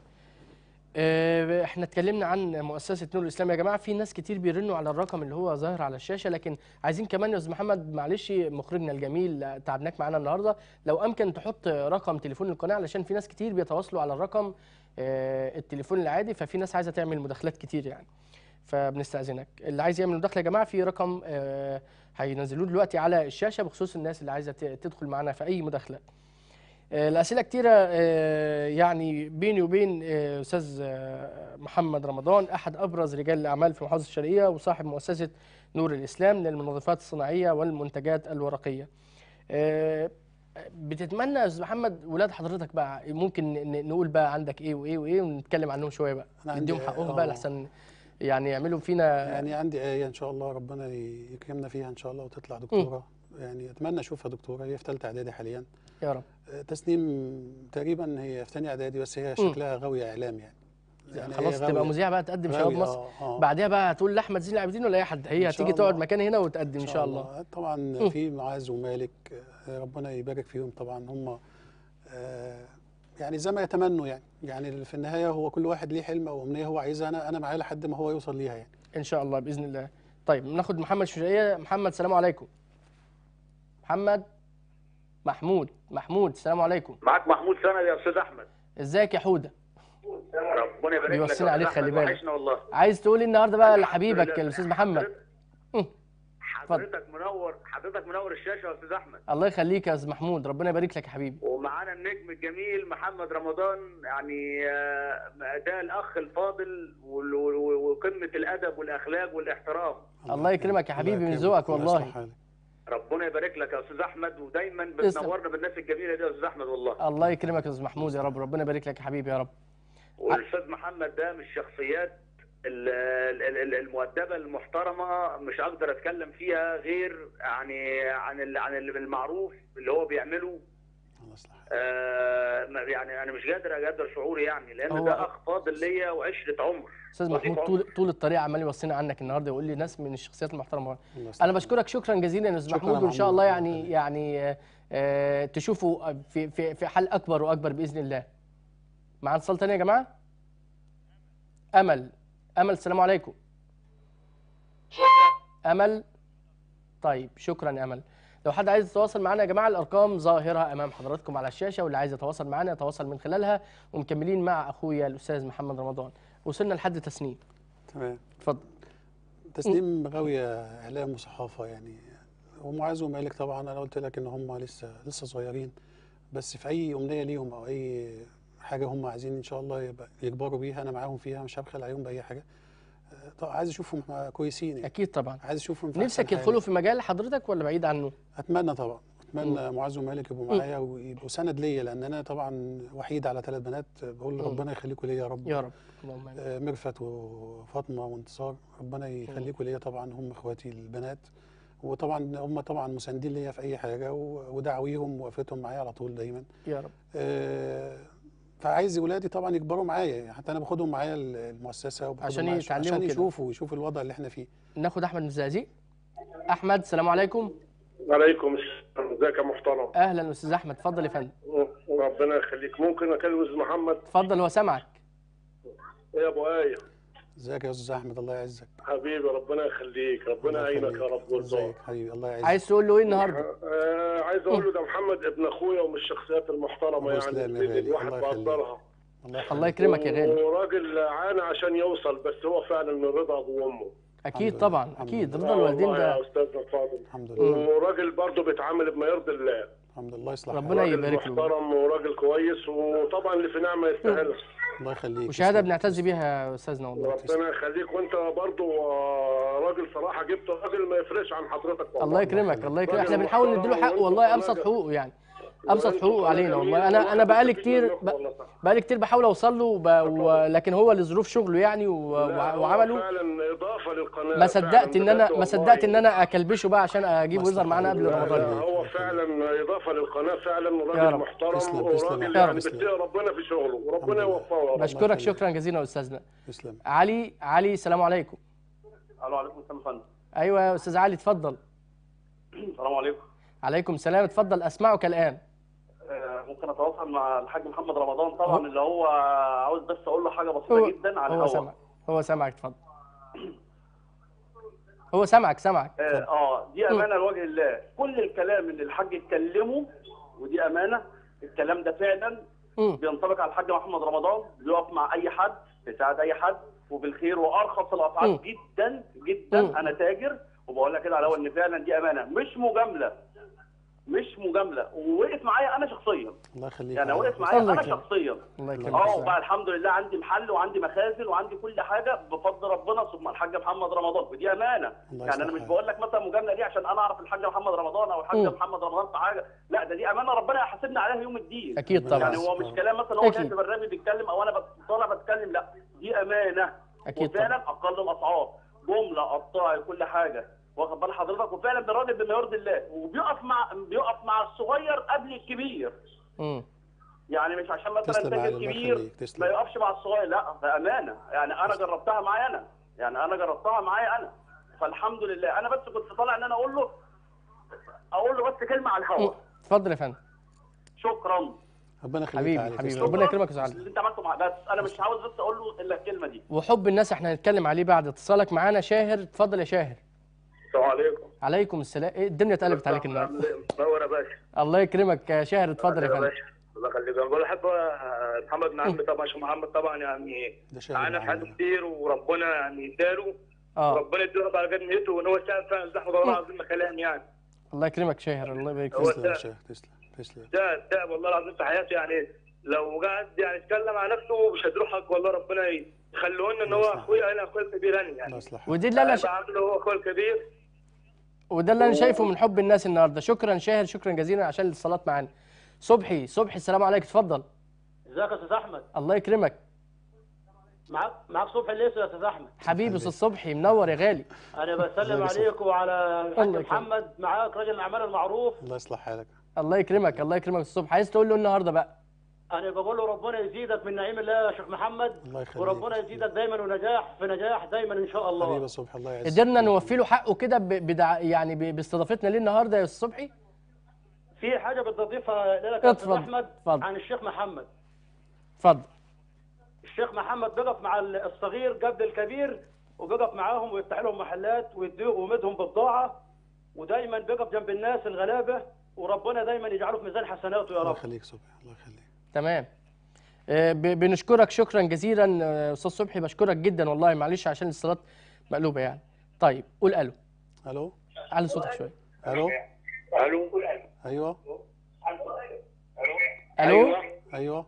آه، احنا اتكلمنا عن مؤسسه نور الاسلام يا جماعه في ناس كتير بيرنوا على الرقم اللي هو ظاهر على الشاشه لكن عايزين كمان يا استاذ محمد معلش مخرجنا الجميل آه، تعبناك معانا النهارده لو امكن تحط رقم تليفون القناه علشان في ناس كتير بيتواصلوا على الرقم آه، التليفون العادي ففي ناس عايزه تعمل مداخلات كتير يعني فبنستاذنك اللي عايز يعمل مداخله يا جماعه في رقم آه، هينزلوه دلوقتي على الشاشه بخصوص الناس اللي عايزه ت- تدخل معانا في اي مداخله آه، الأسئلة كتيرة آه، يعني بيني وبين آه، أستاذ آه، محمد رمضان أحد أبرز رجال الأعمال في محافظة الشرقية وصاحب مؤسسة نور الإسلام للمنظفات الصناعية والمنتجات الورقية. آه، بتتمنى يا أستاذ محمد ولاد حضرتك بقى ممكن ن- نقول بقى عندك إيه وإيه وإيه ونتكلم عنهم شوية بقى أنا عندي- نديهم حقهم بقى آه. لحسن يعني يعملوا فينا يعني عندي آية إن شاء الله ربنا يكرمنا فيها إن شاء الله وتطلع دكتورة يعني أتمنى أشوفها دكتورة هي في ثالثة إعدادي حاليا يا رب آه، تسنيم تقريبا هي في ثانية إعدادي بس هي مم. شكلها غاوية إعلام يعني يعني هي خلاص تبقى غاوية- مذيعة بقى تقدم شباب غاوية- مصر آه، آه. بعدها بقى هتقول لأحمد زين العابدين ولا أي حد هي إن شاء هتيجي تقعد الله. مكاني هنا وتقدم إن شاء الله طبعا في معاذ ومالك آه، ربنا يبارك فيهم طبعا هم آه، يعني زي ما يتمنوا يعني يعني في النهايه هو كل واحد ليه حلم او امنيه هو عايزها انا انا معاه لحد ما هو يوصل ليها يعني ان شاء الله باذن الله طيب ناخد محمد شجاعيه محمد سلام عليكم محمد محمود محمود السلام عليكم معاك محمود سند يا استاذ احمد ازيك يا حوده ربنا يبارك لك يا بيوصينا أستاذ عليك، أحمد، خلي بالك. وحشنا والله عايز تقول إيه النهارده بقى الحمد لحبيبك لله. الاستاذ محمد مم. حضرتك منور حضرتك منور الشاشه يا استاذ احمد الله يخليك يا استاذ محمود ربنا يبارك لك يا حبيبي ومعانا النجم الجميل محمد رمضان يعني آه، ده الاخ الفاضل وال- وال- وقمه الادب والاخلاق والاحترام الله يكرمك يا حبيبي، من يكرمك، ذوقك الله والله. يصلح حالك. ربنا يبارك لك يا استاذ احمد ودايما تسلم. بتنورنا بالناس الجميله دي يا استاذ احمد والله الله يكرمك يا استاذ محمود يا رب ربنا يبارك لك يا حبيبي يا رب والاستاذ محمد ده من الشخصيات ال- ال- ال- المؤدبه المحترمه مش اقدر اتكلم فيها غير يعني عن ال- عن ال- المعروف اللي هو بيعمله الله يصلح حالك. آه ما- يعني انا مش قادر اقدر شعوري يعني لان هو- ده اخ فاضل ليا وعشره عمر استاذ وظيفة محمود طول طول الطريق عمال يوصينا عنك النهارده ويقول لي ناس من الشخصيات المحترمه الله يصلح انا بشكرك شكرا جزيلا يا استاذ شكراً محمود يا وان شاء محمود، الله الله يعني يخليك. يعني آه، آه، تشوفوا في في في حال اكبر واكبر باذن الله معانا اتصال تاني يا جماعه امل امل السلام عليكم امل طيب شكرا يا امل لو حد عايز يتواصل معنا يا جماعه الارقام ظاهره امام حضراتكم على الشاشه واللي عايز يتواصل معنا يتواصل من خلالها ومكملين مع اخويا الاستاذ محمد رمضان وصلنا لحد تسنيم تمام اتفضل تسنيم غاويه اعلام وصحافه يعني ومعاذ ومالك طبعا انا قلت لك ان هم لسه لسه صغيرين بس في اي امنيه ليهم او اي حاجه هم عايزين ان شاء الله يبقى يكبروا بيها انا معاهم فيها مش هبخل عليهم باي حاجه آه، طبعا عايز اشوفهم كويسين يعني اكيد طبعا عايز اشوفهم في نفسك أحسن حال. يدخلوا في مجال حضرتك ولا بعيد عنه اتمنى طبعا اتمنى معاذ ومالك يبقوا معايا ويبقوا سند ليا لان انا طبعا وحيد على ثلاث بنات بقول مم. ربنا يخليكم ليا يا رب يا رب اللهم امين آه، ميرفت وفاطمه وانتصار ربنا يخليكم ليا طبعا هم اخواتي البنات وطبعا هم طبعا مساندين ليا في اي حاجه و- ودعويهم ووقفتهم معايا على طول دايما يا رب آه، فعايز ولادي طبعا يكبروا معايا يعني حتى انا باخدهم معايا المؤسسه وباخدهم عشان معايا يتعلموا عشان كده. يشوفوا يشوفوا الوضع اللي احنا فيه ناخد احمد من الزقازيق احمد السلام عليكم عليكم السلام ازيك يا محترم اهلا استاذ احمد اتفضل يا فندم ربنا يخليك ممكن اكلم استاذ محمد اتفضل هو سامعك يا ابو ايه ازيك يا استاذ احمد الله يعزك حبيبي ربنا يخليك ربنا الله يعينك يخليك. يا رب ويرضاك ازيك حبيبي الله يعزك عايز تقول له ايه النهارده آه عايز اقول له ده محمد ابن اخويا ومن الشخصيات المحترمه الله يعني يسلم يا اللي غالي. الواحد الله يخليك. بقدرها الله الله يكرمك يا غالي وراجل عانى عشان يوصل بس هو فعلا من رضا ابو وامه اكيد لله، طبعا الحمد اكيد لله. رضا الوالدين والله ده يا استاذنا الفاضل الحمد لله وراجل برضه بيتعامل بما يرضي الله الحمد لله يصلح ربنا حالك. راجل يبارك له. محترم وراجل كويس وطبعا اللي في نعمه يستاهلها الله يخليك وشهاده تسلم. بنعتز بيها يا استاذنا والله ربنا يخليك وانت برضه آه، راجل صراحه جبت راجل ما يفرقش عن حضرتك والله الله يكرمك الله يكرمك احنا راجل بنحاول محترم نديله حقه وانت والله ابسط راجل- حقوقه يعني ابسط وانت حقوقه راجل علينا جميل والله انا انا والواحد بقالي بيستفيد كتير منك ب- والله صح. بقالي كتير بحاول اوصل له وب... و... لكن هو لظروف شغله يعني و... لا، وع- هو وعمله فعلا اضافه للقناه ما صدقت ان انا فعلاً ما بجد صدقت ان والله. انا اكلبشه بقى عشان اجيبه يظهر معانا قبل لا، لا، رمضان لا، هو فعلا اضافه للقناه فعلا يا وراجل رب. محترم تسلم، تسلم. وراجل يا يعني رب. بيتقي ربنا في شغله وربنا الحمد لله. يوفقه يا رب بشكرك يخليك. شكرا جزيلا يا استاذنا تسلم علي علي السلام عليكم الو عليكم السلام يا فندم ايوه يا استاذ علي اتفضل السلام عليكم عليكم السلام اتفضل اسمعك الان آه، ممكن اتواصل مع الحاج محمد رمضان طبعا هو- اللي هو عاوز بس اقول له حاجه هو بسيطه جدا على هو الهواء سامعك هو سامعك اتفضل هو سامعك سامعك اه آه، دي امانه لوجه الله كل الكلام اللي الحاج اتكلمه ودي امانه الكلام ده فعلا مم. بينطبق على الحاج محمد رمضان بيقف مع اي حد بيساعد اي حد وبالخير وارخص الاسعار مم. جدا جدا مم. انا تاجر وبقول لك كده على الهوا ان فعلا دي امانه مش مجامله مش مجامله ووقف معايا انا شخصيا الله يخليك يعني يا رب. وقف معايا الله انا يكرمك. شخصيا الله يكرمك اه يا وبقى الحمد لله عندي محل وعندي مخازن وعندي كل حاجه بفضل ربنا ثم الحاج محمد رمضان ودي امانه الله يعني انا يصلح مش حالك. بقول لك مثلا مجامله دي عشان انا اعرف الحاج محمد رمضان او الحاج مم. محمد رمضان في حاجه لا ده دي امانه ربنا يحاسبنا عليها يوم الدين اكيد طبعا يعني هو مش كلام مثلا هو أكيد. جاي في برنامج بيتكلم او انا بت- طالع بتكلم لا دي امانه اكيد وفعلا طبعا اقل الاسعار جمله قطاعي كل حاجه واخد بال حضرتك وفعلا ده راجل بما يرضي الله وبيقف مع بيقف مع الصغير قبل الكبير مم. يعني مش عشان مثلا تسلم يا علي، تاجر الله كبير يخليك، تسلم. ما يقفش مع الصغير لا ده امانه يعني انا جربتها معايا انا يعني انا جربتها معايا انا فالحمد لله انا بس كنت طالع ان انا اقول له اقول له بس كلمه على مم. الهواء اتفضل يا فندم شكرا ربنا يخليك حبيبي يا علي، حبيبي تسلم. ربنا يكرمك يا أستاذ علي. اللي انت عملته مع بس انا مش عاوز بس اقول له الا الكلمه دي وحب الناس احنا هنتكلم عليه بعد اتصالك معانا شاهر اتفضل يا شاهر السلام عليكم عليكم السلام ايه الدنيا اتقلبت عليك النهارده منور يا باشا الله يكرمك يا شاهر اتفضل يا يا فندم باشا الله يخليك انا بقول لحب محمد بن عمي طبعا عشان محمد طبعا يعني ده شاهد معانا في معانا. حياته كتير وربنا يعني اداله اه وربنا يديله على قد نيته وان هو ساعد فعلا زحمه والله العظيم ما كلام يعني الله يكرمك شاهر الله يبارك هو فيك تسلم يا ده. شيخ تسلم تسلم ده ده والله العظيم في حياته يعني لو قعد يعني يتكلم عن نفسه مش هيديله حق والله ربنا يخلوه لنا ان هو الله يصلح اخويا انا اخويا الكبير انا الله يعني يصلح حالك. ودي اللي انا ش... أنا بعامله هو اخويا الكبير وده اللي انا شايفه من حب الناس النهارده شكرا شاهر شكرا جزيلا عشان الاتصالات معانا صبحي صبحي السلام عليكم اتفضل ازيك يا استاذ احمد الله يكرمك معاك معاك صبحي الليثي يا استاذ احمد حبيبي استاذ صبحي منور يا غالي انا بسلم ازيك يا عليك وعلى الحاج الله يكرمك. محمد معاك راجل الاعمال المعروف الله يصلح حالك الله يكرمك الله يكرمك استاذ صبحي عايز تقول له إيه النهارده بقى انا بقول له ربنا يزيدك من نعيم الله يا شيخ محمد الله يخليك. وربنا يزيدك دايما ونجاح في نجاح دايما ان شاء حبيبي الله يا صبحي الله يعزك قدرنا نوفي له حقه كده ب- بدع... يعني ب- باستضافتنا ليه النهارده يا استاذ صبحي في حاجه بتضيفها لك يا استاذ اتفضل، احمد اتفضل. عن الشيخ محمد اتفضل الشيخ محمد بيقف مع الصغير قبل الكبير وبيقف معاهم ويفتح لهم محلات ويديه ويمدهم ببضاعه ودايما بيقف جنب الناس الغلابه وربنا دايما يجعله في ميزان حسناته يا الله رب يخليك صبحي الله يخليك تمام آه، ب- بنشكرك شكرا جزيلا آه، استاذ صبحي بشكرك جدا والله معلش عشان الاتصالات مقلوبه يعني طيب قول الو الو علي صوتك شويه الو الو ايوه الو ايوه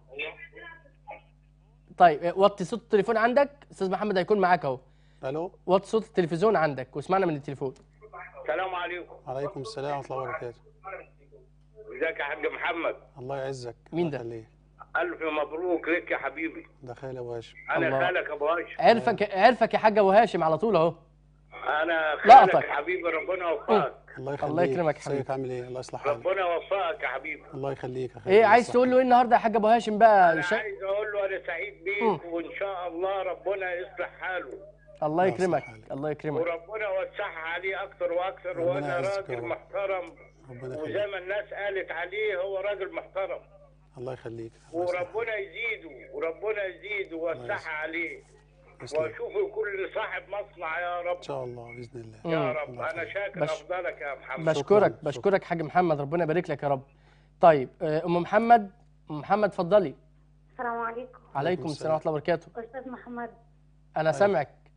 طيب آه، وطي صوت التليفون عندك استاذ محمد هيكون معاك اهو الو وطي صوت التلفزيون عندك واسمعنا من التليفون السلام عليكم عليكم السلام ورحمه الله وبركاته ازيك يا حاج محمد الله يعزك مين الله ده؟ يخليك. الف مبروك لك يا حبيبي ده خالي ابو هاشم انا الله. خالك ابو هاشم عرفك عرفك يا حاج ابو هاشم على طول اهو انا لقطك. خالك يا حبيبي ربنا يوفقك الله يخليك الله يكرمك ازيك حبيبي. عامل ايه الله يصلح حالك ربنا يوفقك يا حبيبي الله يخليك يا خالي ايه الله عايز يصلح تقول له ايه النهارده يا حاج ابو هاشم بقى انا شا... عايز اقول له انا سعيد بيك وان شاء الله ربنا يصلح حاله الله الله يكرمك يصلح حالك. الله يكرمك وربنا يوسعها عليه اكتر واكتر ربنا وانا يعزك يا راجل رب. محترم ربنا وزي يخليك ما الناس قالت عليه هو راجل محترم الله يخليك الله يصلح حالك. وربنا يزيده وربنا يزيده ويوسعها عليه تسلم واشوفه كل صاحب مصنع يا رب ان شاء الله باذن الله مم. يا رب الله انا يخليك. شاكر بش- افضلك يا محمد بشكرك شكراً. بشكرك حاج محمد ربنا يبارك لك يا رب طيب آه، ام محمد ام محمد اتفضلي السلام عليكم عليكم السلام ورحمه الله وبركاته استاذ محمد انا سامعك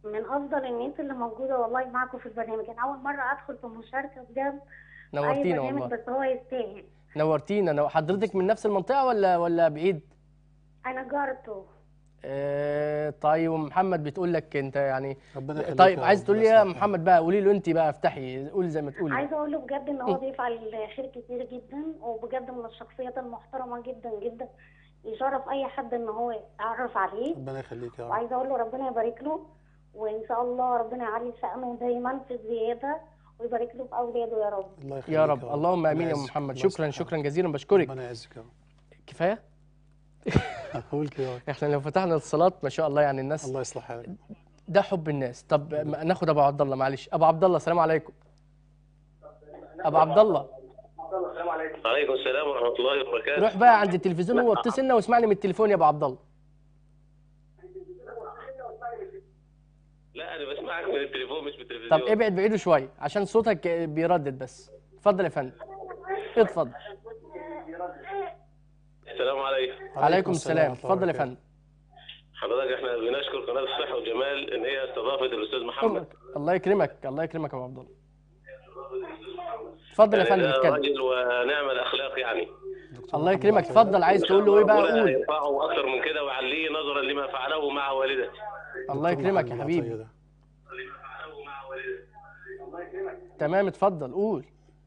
من افضل الناس اللي موجوده والله معاكم في البرنامج انا اول مره ادخل في مشاركه بجد في اي نورتينا برنامج والله بس هو يستاهل نورتينا نو... حضرتك من نفس المنطقه ولا ولا بعيد انا جارته آه طيب ومحمد بتقول لك انت يعني ربنا يخليك طيب يا عايز رب، تقول لي الله يا يصلح محمد بقى قولي له انت بقى افتحي قولي زي ما تقولي عايزه اقول له بجد ان هو بيفعل خير كتير جدا وبجد من الشخصيات المحترمه جدا جدا يشرف اي حد ان هو يتعرف عليه ربنا يخليك يا رب وعايزه اقول له ربنا يبارك له وان شاء الله ربنا يعلي شأنه دايما في الزياده ويبارك له في اولاده يا رب الله يخليك يا رب اللهم امين يا يعزك، محمد الله شكرا يصلحك. شكرا جزيلا بشكرك ربنا يعزك يا رب كفايه قول كده يا رب. احنا لو فتحنا الاتصالات ما شاء الله يعني الناس الله يصلح حالك ده حب الناس طب ما- ناخد ابو عبد الله معلش ابو عبد الله السلام عليكم ابو عبد الله عليكم السلام ورحمه الله وبركاته روح بقى عند التلفزيون هو اتصلنا واسمعني من التليفون يا ابو عبد الله لا انا بسمعك من التليفون مش من التلفزيون طب ابعد بعيده شويه عشان صوتك بيردد بس اتفضل يا فندم اتفضل السلام عليكم عليكم السلام ورحمة الله اتفضل يا وبركاته. فندم حضرتك احنا بنشكر قناه الصحه والجمال ان هي استضافت الاستاذ محمد أمرك. الله يكرمك الله يكرمك يا ابو عبد الله اتفضل يا يعني فندم ده اتكلم راجل ونعم الاخلاق يعني دكتور الله محمد يكرمك عطية. اتفضل عايز تقول له ايه بقى ربنا قول يرفعه اكثر من كده ويعليه نظرا لما فعله مع والدته الله دكتور يكرمك يا محمد حبيبي عطية ده. تمام اتفضل قول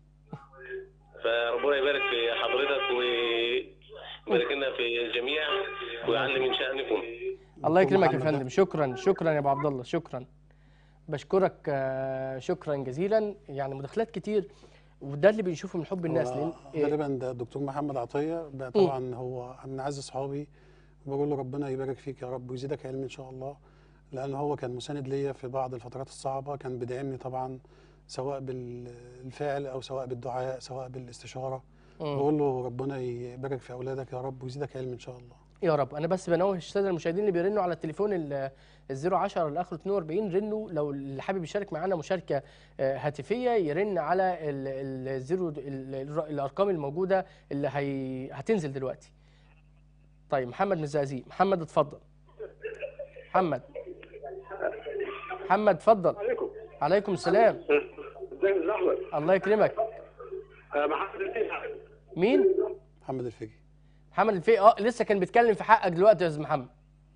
فربنا يبارك في حضرتك ويبارك لنا في الجميع ويعلي من شأنكم الله دكتور يكرمك يا محمد ده. فندم شكرا شكرا يا ابو عبد الله شكرا بشكرك آه، شكرا جزيلا يعني مداخلات كتير وده اللي بنشوفه من حب الناس هو لان إيه، غالبا ده الدكتور محمد عطيه ده طبعا هو من اعز اصحابي بقول له ربنا يبارك فيك يا رب ويزيدك علم ان شاء الله لان هو كان مساند ليا في بعض الفترات الصعبه كان بيدعمني طبعا سواء بالفعل او سواء بالدعاء سواء بالاستشاره مم. بقول له ربنا يبارك في اولادك يا رب ويزيدك علم ان شاء الله يا رب انا بس بنوه الساده المشاهدين اللي بيرنوا على التليفون ال 010 الاخر 42 رنوا لو اللي حابب يشارك معانا مشاركه آه، هاتفيه يرن على ال- ال- الزيرو ال- ال- الارقام الموجوده اللي هي هتنزل دلوقتي طيب محمد من الزقازيق محمد اتفضل محمد محمد اتفضل عليكم عليكم السلام ازيك يا احمد الله يكرمك محمد الفيحة مين محمد الفقي محمد الفقي اه لسه كان بيتكلم في حقك دلوقتي يا استاذ محمد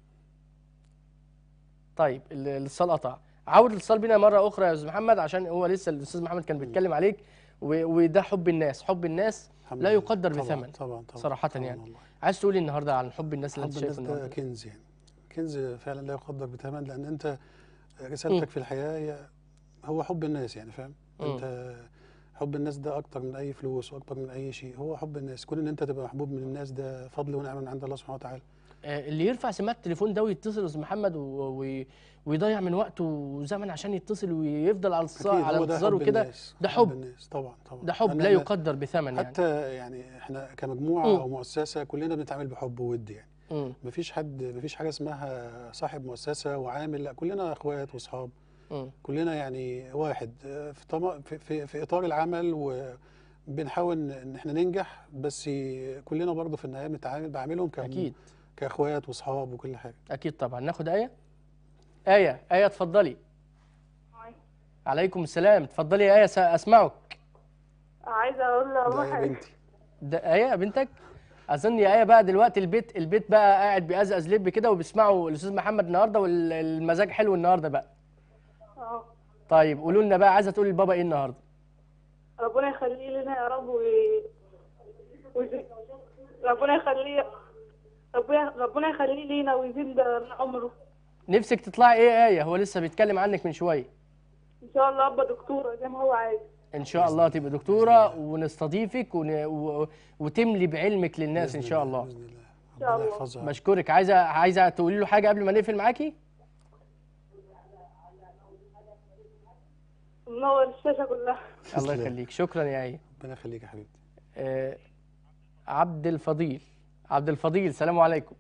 طيب ال- الاتصال قطع عاود الاتصال بينا مره اخرى يا استاذ محمد عشان هو لسه الاستاذ محمد كان بيتكلم عليك و- وده حب الناس حب الناس الحمد لا لله. يقدر طبعاً، بثمن طبعا طبعا صراحه طبعاً يعني والله. عايز تقول إيه النهارده عن حب الناس اللي حب انت الناس شايفه ده النهارده كنز يعني كنز فعلا لا يقدر بثمن لان انت رسالتك في الحياه هي هو حب الناس يعني فاهم مم. انت حب الناس ده اكتر من اي فلوس واكتر من اي شيء هو حب الناس كون ان انت تبقى محبوب من الناس ده فضل ونعمه من عند الله سبحانه وتعالى آه، اللي يرفع سماعه التليفون ده ويتصل يا استاذ محمد و... و... ويضيع من وقته وزمن عشان يتصل ويفضل على الص... اكيد على هو ده انتظار حب وكده الناس ده حب. الناس طبعا طبعا ده حب لأن لا إحنا يقدر بثمن يعني حتى يعني احنا كمجموعه مم. او مؤسسه كلنا بنتعامل بحب وود يعني مم. مفيش حد مفيش حاجه اسمها صاحب مؤسسه وعامل لا كلنا اخوات واصحاب مم. كلنا يعني واحد آه، في طم... في, في, في اطار العمل وبنحاول ان احنا ننجح بس كلنا برضه في النهايه بنتعامل بعملهم ك... اكيد كاخوات واصحاب وكل حاجه اكيد طبعا ناخد ايه ايه ايه اتفضلي عليكم السلام اتفضلي يا ايه س- اسمعك عايزه اقول له ده يا بنتي ده ايه يا بنتك اظن يا ايه بقى دلوقتي البيت البيت بقى قاعد بيأزأز لب كده وبيسمعوا الاستاذ محمد النهارده والمزاج حلو النهارده بقى اه طيب قولوا لنا بقى عايزه تقولي لبابا ايه النهارده ربنا يخليه لنا يا رب و... ويزيد ربنا يخليه ربنا ربنا يخليه لينا ويزيد من عمره نفسك تطلعي ايه يا ايه هو لسه بيتكلم عنك من شويه ان شاء الله ابقى دكتوره زي ما هو عايز ان شاء الله تبقى دكتوره ونستضيفك ون... و... وتملي بعلمك للناس ان شاء الله باذن الله شاء ربنا الله. يحفظها بشكرك عايزه عايزه تقولي له حاجه قبل ما نقفل معاكي منور الشاشه كلها الله تسلم. يخليك شكرا يا ايه ربنا يخليك يا حبيبتي آه، عبد الفضيل عبد الفضيل سلام عليكم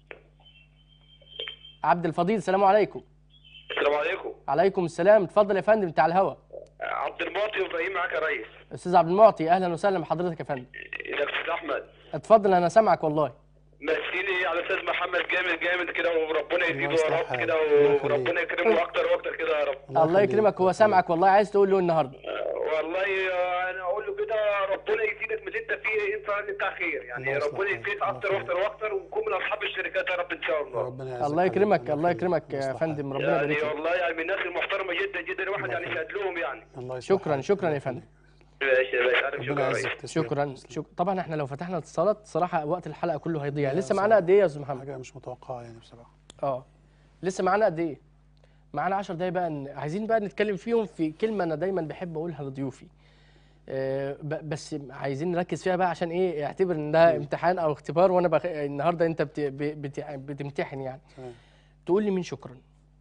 عبد الفضيل سلام عليكم السلام عليكم عليكم السلام اتفضل يا فندم بتاع الهوا عبد المعطي وابراهيم معاك يا ريس استاذ عبد المعطي اهلا وسهلا بحضرتك يا فندم ازيك يا استاذ احمد اتفضل انا سامعك والله مسيني على على الاستاذ محمد جامد جامد كده وربنا يزيده يصلح يا رب حالك. كده الله يخليك. وربنا يكرمه اكتر واكتر كده يا رب الله يخليك. يكرمك هو سامعك والله عايز تقول له النهارده والله انا اقول له كده ربنا يزيدك من اللي انت فيه انت راجل بتاع خير الله يعني يصلح ربنا حالك. يزيدك الله اكتر يخليك. واكتر واكتر ونكون من اصحاب الشركات يا رب ان شاء الله ربنا يعزك الله حبيبي. يكرمك الله يخليك. يكرمك يا يصلح فندم حالك. ربنا يعني يبارك لك والله يعني من الناس المحترمه جدا جدا الواحد الله يعني يخليك. يشهد لهم يعني الله يصلح شكرا حالك. شكرا يا الله فندم يخليك. ماشي يا باشا ألف ربنا شكرا يا يعزك ريس. تسلم. شكرا تسلم. شك... طبعا احنا لو فتحنا اتصالات صراحه وقت الحلقه كله هيضيع لا، لسه معانا صراحة. قد ايه يا استاذ محمد حاجه مش متوقعه يعني بصراحه اه لسه معانا قد ايه معانا 10 دقايق بقى ن- عايزين بقى نتكلم فيهم في كلمه انا دايما بحب اقولها لضيوفي آه، ب- بس عايزين نركز فيها بقى عشان ايه اعتبر ان ده امتحان او اختبار وانا بخ... النهارده انت بت... ب- بت... بتمتحن يعني تمام. تقول لي مين شكرا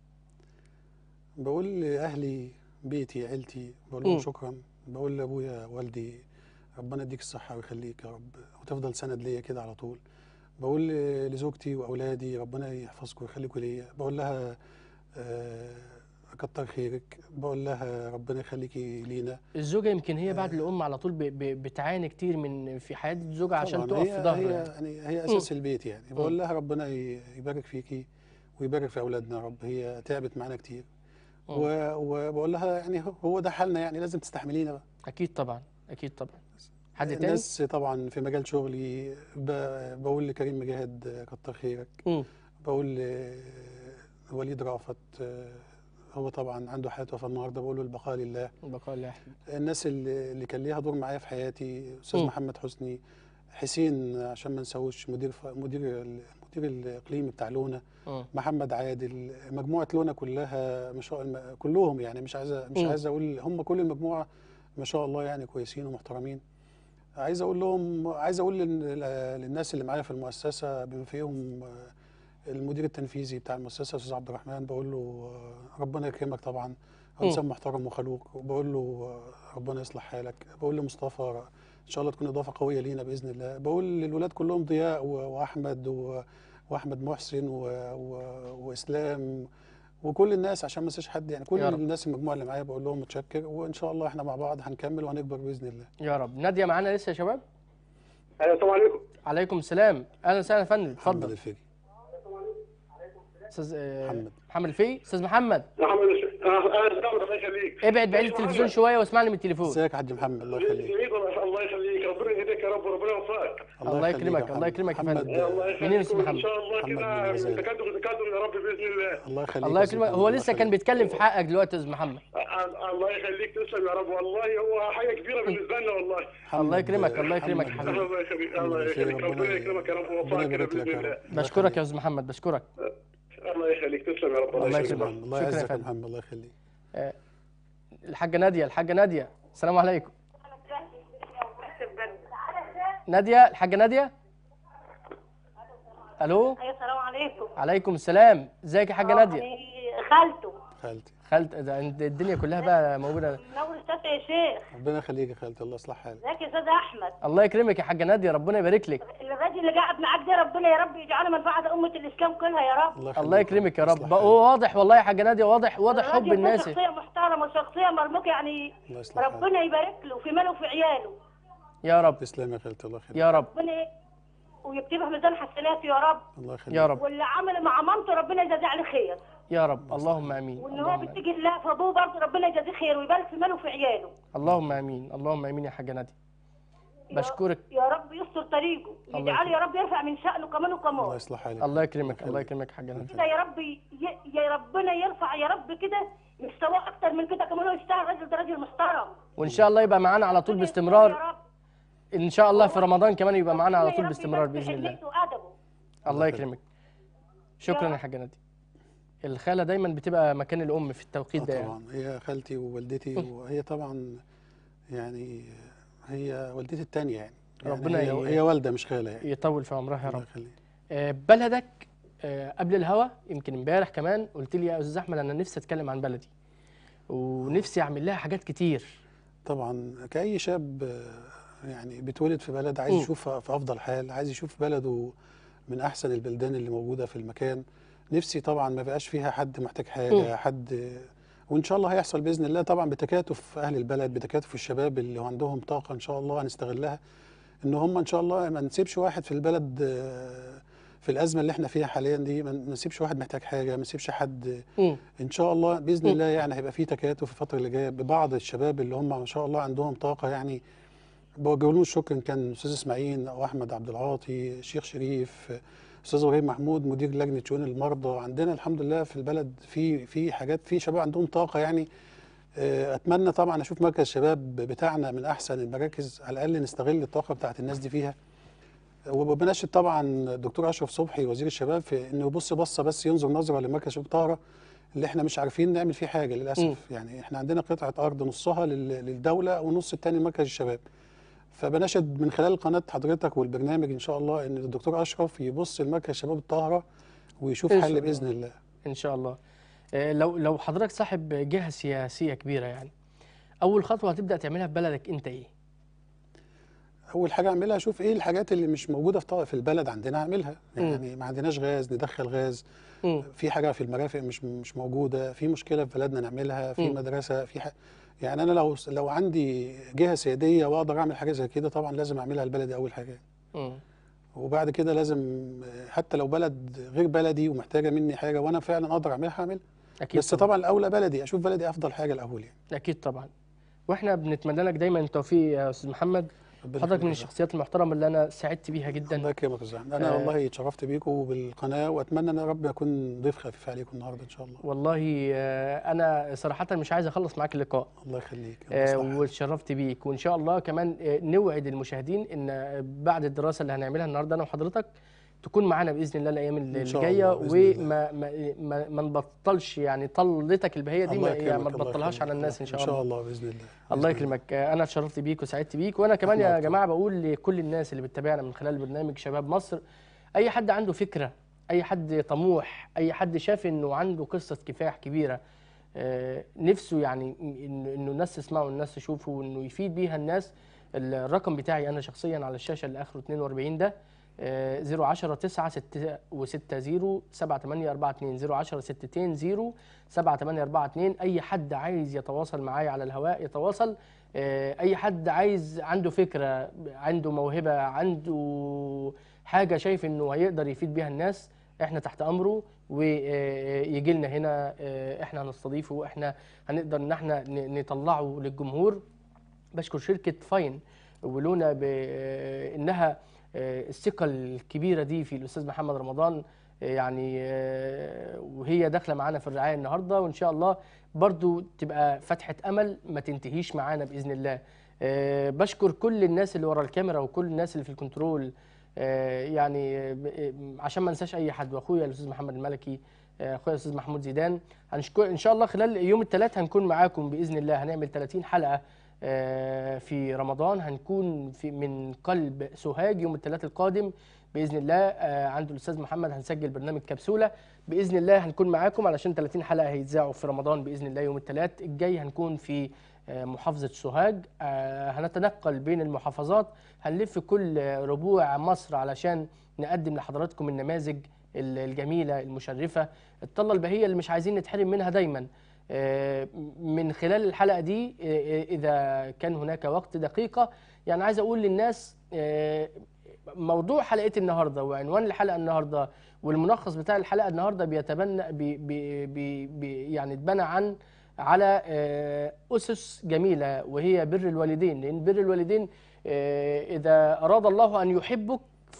بقول لاهلي بيتي عيلتي بقول مم. لهم شكرا بقول لابويا والدي ربنا يديك الصحه ويخليك يا رب وتفضل سند ليا كده على طول بقول ل- لزوجتي واولادي ربنا يحفظكم ويخليكم ليا بقول لها آه، كتر خيرك بقول لها ربنا يخليكي لينا الزوجه يمكن هي بعد الام على طول ب... ب... بتعاني كتير من في حياه الزوجه عشان طبعاً تقف هي في ظهره هي يعني. يعني هي اساس البيت يعني بقول لها ربنا ي- يبارك فيكي ويبارك في اولادنا يا رب هي تعبت معانا كتير مم. و- وبقول لها يعني هو ده حالنا يعني لازم تستحملينا بقى اكيد طبعا اكيد طبعا حد تاني الناس طبعا في مجال شغلي ب- بقول لكريم مجاهد آه، كتر خيرك مم. بقول لوليد رافت آه، هو طبعا عنده حياته فالنهارده بقول له البقاء لله بقاء الله يحفظك. الناس اللي اللي كان ليها دور معايا في حياتي استاذ مم. محمد حسني حسين عشان ما نسويش مدير ف... مدير ال- مدير الاقليمي بتاع لونا مم. محمد عادل مجموعه لونا كلها ما شاء الله كلهم يعني مش عايز مش مم. عايز اقول هم كل المجموعه ما شاء الله يعني كويسين ومحترمين عايز اقول لهم عايز اقول لل- للناس اللي معايا في المؤسسه بما فيهم المدير التنفيذي بتاع المؤسسه استاذ عبد الرحمن بقول له ربنا يكرمك طبعا هو مم. انسان محترم وخلوق وبقول له ربنا يصلح حالك بقول لمصطفى ان شاء الله تكون اضافه قويه لينا باذن الله بقول للولاد كلهم ضياء و- واحمد و- واحمد محسن و... و... واسلام وكل الناس عشان ما انساش حد يعني كل يا رب. الناس المجموعه اللي معايا بقول لهم متشكر وان شاء الله احنا مع بعض هنكمل وهنكبر باذن الله يا رب ناديه معانا لسه يا شباب ايوه السلام عليكم عليكم السلام اهلا وسهلا يا فندم محمد اتفضل الفقي استاذ آه، محمد. محمد الفي استاذ محمد محمد اه الله يخليك ابعد بعيد التلفزيون شويه واسمعني من التليفون ازيك يا حاج محمد الله يخليك الله يخليك ربنا يهديك يا رب وربنا يوفقك الله يخليك يكرمك، يا الله يكرمك يا محمد. فندم. الله منين يا أستاذ يخليكم محمد؟ ان شاء الله محمد كده بن من غزال. تقدم لتقدم يا رب باذن الله الله يخليك الله يا أستاذ يكرمك محمد، هو الله لسه كان يخليك. بيتكلم في حقك دلوقتي يا استاذ محمد الله يخليك تسلم يا رب والله هو حاجه كبيره بالنسبه لنا والله الله محمد- يكرمك، الله يكرمك محمد- حبيبي. الله يخليك الله يخليك ربنا يكرمك يا رب ربنا ويوفقك كده يبارك لك باذن يا الله رب الله بشكرك يا يخليك. استاذ محمد بشكرك الله يخليك تسلم يا رب الله الله يكرمك. يكرمك الله شكرا يا يعزك يا فندم. محمد الله يخليك الحاجه ناديه الحاجه ناديه السلام عليكم ناديه الحاجه ناديه الو ايوه السلام عليكم عليكم السلام ازيك يا حاجه ناديه يعني خالته خالتي خالت ده انت الدنيا كلها بقى موجوده منور استاذ يا شيخ ربنا يخليك يا خالتي الله يصلح حالك ازيك يا استاذ احمد الله يكرمك يا حاجه ناديه ربنا يبارك لك الراجل اللي قاعد معاك ده ربنا يا رب يجعله منفعه امه الاسلام كلها يا رب الله الله يكرمك يا رب يصلح بقى حالك. هو واضح والله يا حاجه ناديه واضح واضح حب الراجل ده الناس شخصيه محترمه وشخصيه مرموقه يعني الله يصلح حالك ربنا يبارك له في ماله وفي عياله يا رب تسلم يا خالتي الله يخليك يا رب ربنا ي- ويكتبها ميزان حسناته يا رب الله يخليك يا رب واللي عمل مع مامته ربنا يجازيه عليه خير يا رب اللهم امين وان هو اللهم امين بيتقي الله في ابوه برضه ربنا يجازيه خير ويبارك في ماله وفي عياله اللهم امين اللهم امين يا حاجه ناديه يا- بشكرك يا رب يستر طريقه الله يجعله يا رب يرفع من شأنه كمان الله وكمان يصلح حالك الله يكرمك يخليك. الله يكرمك يا حاجه ناديه كده يا رب ي... يا ربنا يرفع يا رب كده مستواه اكتر من كده كمان هو يستاهل الراجل ده راجل محترم وان شاء الله يبقى معانا على طول ربنا يستر باستمرار يا رب. ان شاء الله في رمضان كمان يبقى معانا على ربنا طول يا رب باستمرار يبارك في باذن الله حلمته وادبه الله يخليك. يكرمك شكرا يا حاجه ناديه الخاله دايما بتبقى مكان الام في التوقيت آه ده يعني طبعا هي خالتي ووالدتي وهي طبعا يعني هي والدتي الثانيه يعني يعني ربنا هي, ي- هي والده مش خاله يعني يطول في عمرها يا الله رب يخليك آه، بلدك آه، قبل الهوا يمكن امبارح كمان قلت لي يا استاذ احمد انا نفسي اتكلم عن بلدي ونفسي اعمل لها حاجات كتير طبعا كأي شاب آه، يعني بيتولد في بلد عايز مم. يشوفها في أفضل حال عايز يشوف بلده من أحسن البلدان اللي موجودة في المكان نفسي طبعا ما بقاش فيها حد محتاج حاجة مم. حد وإن شاء الله هيحصل بإذن الله طبعا بتكاتف أهل البلد بتكاتف الشباب اللي عندهم طاقة إن شاء الله هنستغلها إن هم إن شاء الله ما نسيبش واحد في البلد آه، في الازمه اللي احنا فيها حاليا دي ما نسيبش واحد محتاج حاجه ما نسيبش حد مم. ان شاء الله باذن مم. الله يعني هيبقى في تكاتف في الفتره اللي جايه ببعض الشباب اللي هم ما شاء الله عندهم طاقه يعني بوجه لهم الشكر ان كان استاذ اسماعيل او احمد عبد العاطي الشيخ شريف استاذ ابراهيم محمود مدير لجنه شؤون المرضى عندنا الحمد لله في البلد في في حاجات في شباب عندهم طاقه يعني آه، اتمنى طبعا اشوف مركز الشباب بتاعنا من احسن المراكز على الاقل نستغل الطاقه بتاعت الناس دي فيها وبناشد طبعا الدكتور اشرف صبحي وزير الشباب في انه يبص بصه بس ينظر نظره لمركز شباب طهره اللي احنا مش عارفين نعمل فيه حاجه للاسف مم. يعني احنا عندنا قطعه ارض نصها لل- للدوله والنص الثاني لمركز الشباب فبناشد من خلال قناه حضرتك والبرنامج ان شاء الله ان الدكتور اشرف يبص لمركز شباب الطهره ويشوف إن شاء حل الله. باذن الله ان شاء الله آه، لو لو حضرتك صاحب جهه سياسيه كبيره يعني اول خطوه هتبدا تعملها في بلدك انت ايه اول حاجه اعملها اشوف ايه الحاجات اللي مش موجوده في طا- في البلد عندنا اعملها يعني ما عندناش غاز ندخل غاز مم. في حاجه في المرافق مش مش موجوده في مشكله في بلدنا نعملها في مم. مدرسه في ح... يعني انا لو لو عندي جهه سياديه واقدر اعمل حاجه زي كده طبعا لازم اعملها لبلدي اول حاجه مم. وبعد كده لازم حتى لو بلد غير بلدي ومحتاجه مني حاجه وانا فعلا اقدر اعملها هعملها اكيد بس طبعا الاولى بلدي اشوف بلدي افضل حاجه الاول يعني اكيد طبعا واحنا بنتمنى لك دايما التوفيق يا استاذ محمد ربنا حضرتك من يخليك. الشخصيات المحترمه اللي انا سعدت بيها جدا الله يكرمك يا زلمه انا آه. والله اتشرفت بيكم وبالقناه واتمنى ان ربي اكون ضيف خفيف عليكم النهارده ان شاء الله والله آه، انا صراحه مش عايز اخلص معاك اللقاء الله يخليك آه، مصلحة. واتشرفت بيك وان شاء الله كمان آه، نوعد المشاهدين ان آه، بعد الدراسه اللي هنعملها النهارده انا وحضرتك تكون معانا باذن الله الايام اللي إن شاء الجايه الله، بإذن الله. وما ما, ما, ما نبطلش يعني طلتك البهيه دي الله ما, يعني ما يكرمك، الله تبطلهاش على يخليك. الناس ان شاء الله ان شاء الله باذن الله الله بإذن يكرمك آه، انا اتشرفت بيك وسعدت بيك وانا كمان يا الله جماعه بقول لكل الناس اللي بتتابعنا من خلال برنامج شباب مصر اي حد عنده فكره اي حد طموح اي حد شاف انه عنده قصه كفاح كبيره آه، نفسه يعني انه إنه الناس تسمعه والناس تشوفه وانه يفيد بيها الناس الرقم بتاعي انا شخصيا على الشاشه اللي اخره 42 ده آه، 010 9 6 و60 7842 010 620 7842 اي حد عايز يتواصل معايا على الهواء يتواصل آه، اي حد عايز عنده فكره عنده موهبه عنده حاجه شايف انه هيقدر يفيد بيها الناس احنا تحت امره ويجي لنا هنا آه، احنا هنستضيفه احنا هنقدر ان احنا ن- نطلعه للجمهور بشكر شركه فاين ولونا بانها الثقه الكبيره دي في الاستاذ محمد رمضان آه، يعني آه، وهي داخله معانا في الرعايه النهارده وان شاء الله برضو تبقى فتحه امل ما تنتهيش معانا باذن الله آه، بشكر كل الناس اللي ورا الكاميرا وكل الناس اللي في الكنترول آه، يعني آه، ب- آه، عشان ما انساش اي حد واخويا الاستاذ محمد الملكي آه، اخويا الاستاذ محمود زيدان هنشكر ان شاء الله خلال يوم الثلاث هنكون معاكم باذن الله هنعمل 30 حلقه آه، في رمضان هنكون في من قلب سوهاج يوم الثلاث القادم باذن الله آه، عند الاستاذ محمد هنسجل برنامج كبسوله باذن الله هنكون معاكم علشان 30 حلقه هيتذاعوا في رمضان باذن الله يوم الثلاث الجاي هنكون في آه، محافظه سوهاج آه، هنتنقل بين المحافظات هنلف كل آه، ربوع مصر علشان نقدم لحضراتكم النماذج ال- الجميله المشرفه الطله البهيه اللي مش عايزين نتحرم منها دايما آه، من خلال الحلقه دي آه، اذا كان هناك وقت دقيقه يعني عايز اقول للناس آه، موضوع حلقه النهارده وعنوان الحلقه النهارده والملخص بتاع الحلقه النهارده بيتبنى بي بي بي بي يعني اتبنى عن على آه، اسس جميله وهي بر الوالدين لان بر الوالدين آه، اذا اراد الله ان يحبك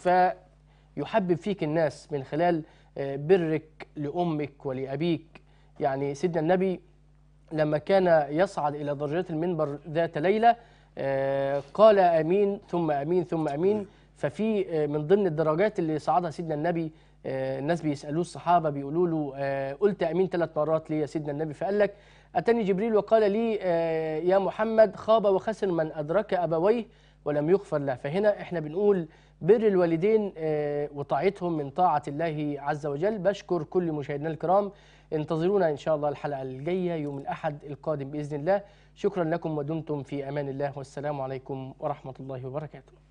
فيحبب فيك الناس من خلال آه، برك لامك ولابيك يعني سيدنا النبي لما كان يصعد إلى درجات المنبر ذات ليلة آه، قال آمين ثم آمين ثم آمين ففي آه، من ضمن الدرجات اللي صعدها سيدنا النبي آه، الناس بيسألوه الصحابة بيقولوا له آه، قلت آمين ثلاث مرات ليه يا سيدنا النبي فقال لك أتاني جبريل وقال لي آه، يا محمد خاب وخسر من أدرك أبويه ولم يغفر له فهنا احنا بنقول بر الوالدين آه، وطاعتهم من طاعة الله عز وجل بشكر كل مشاهدينا الكرام انتظرونا إن شاء الله الحلقة الجاية يوم الأحد القادم بإذن الله شكرا لكم ودمتم في أمان الله والسلام عليكم ورحمة الله وبركاته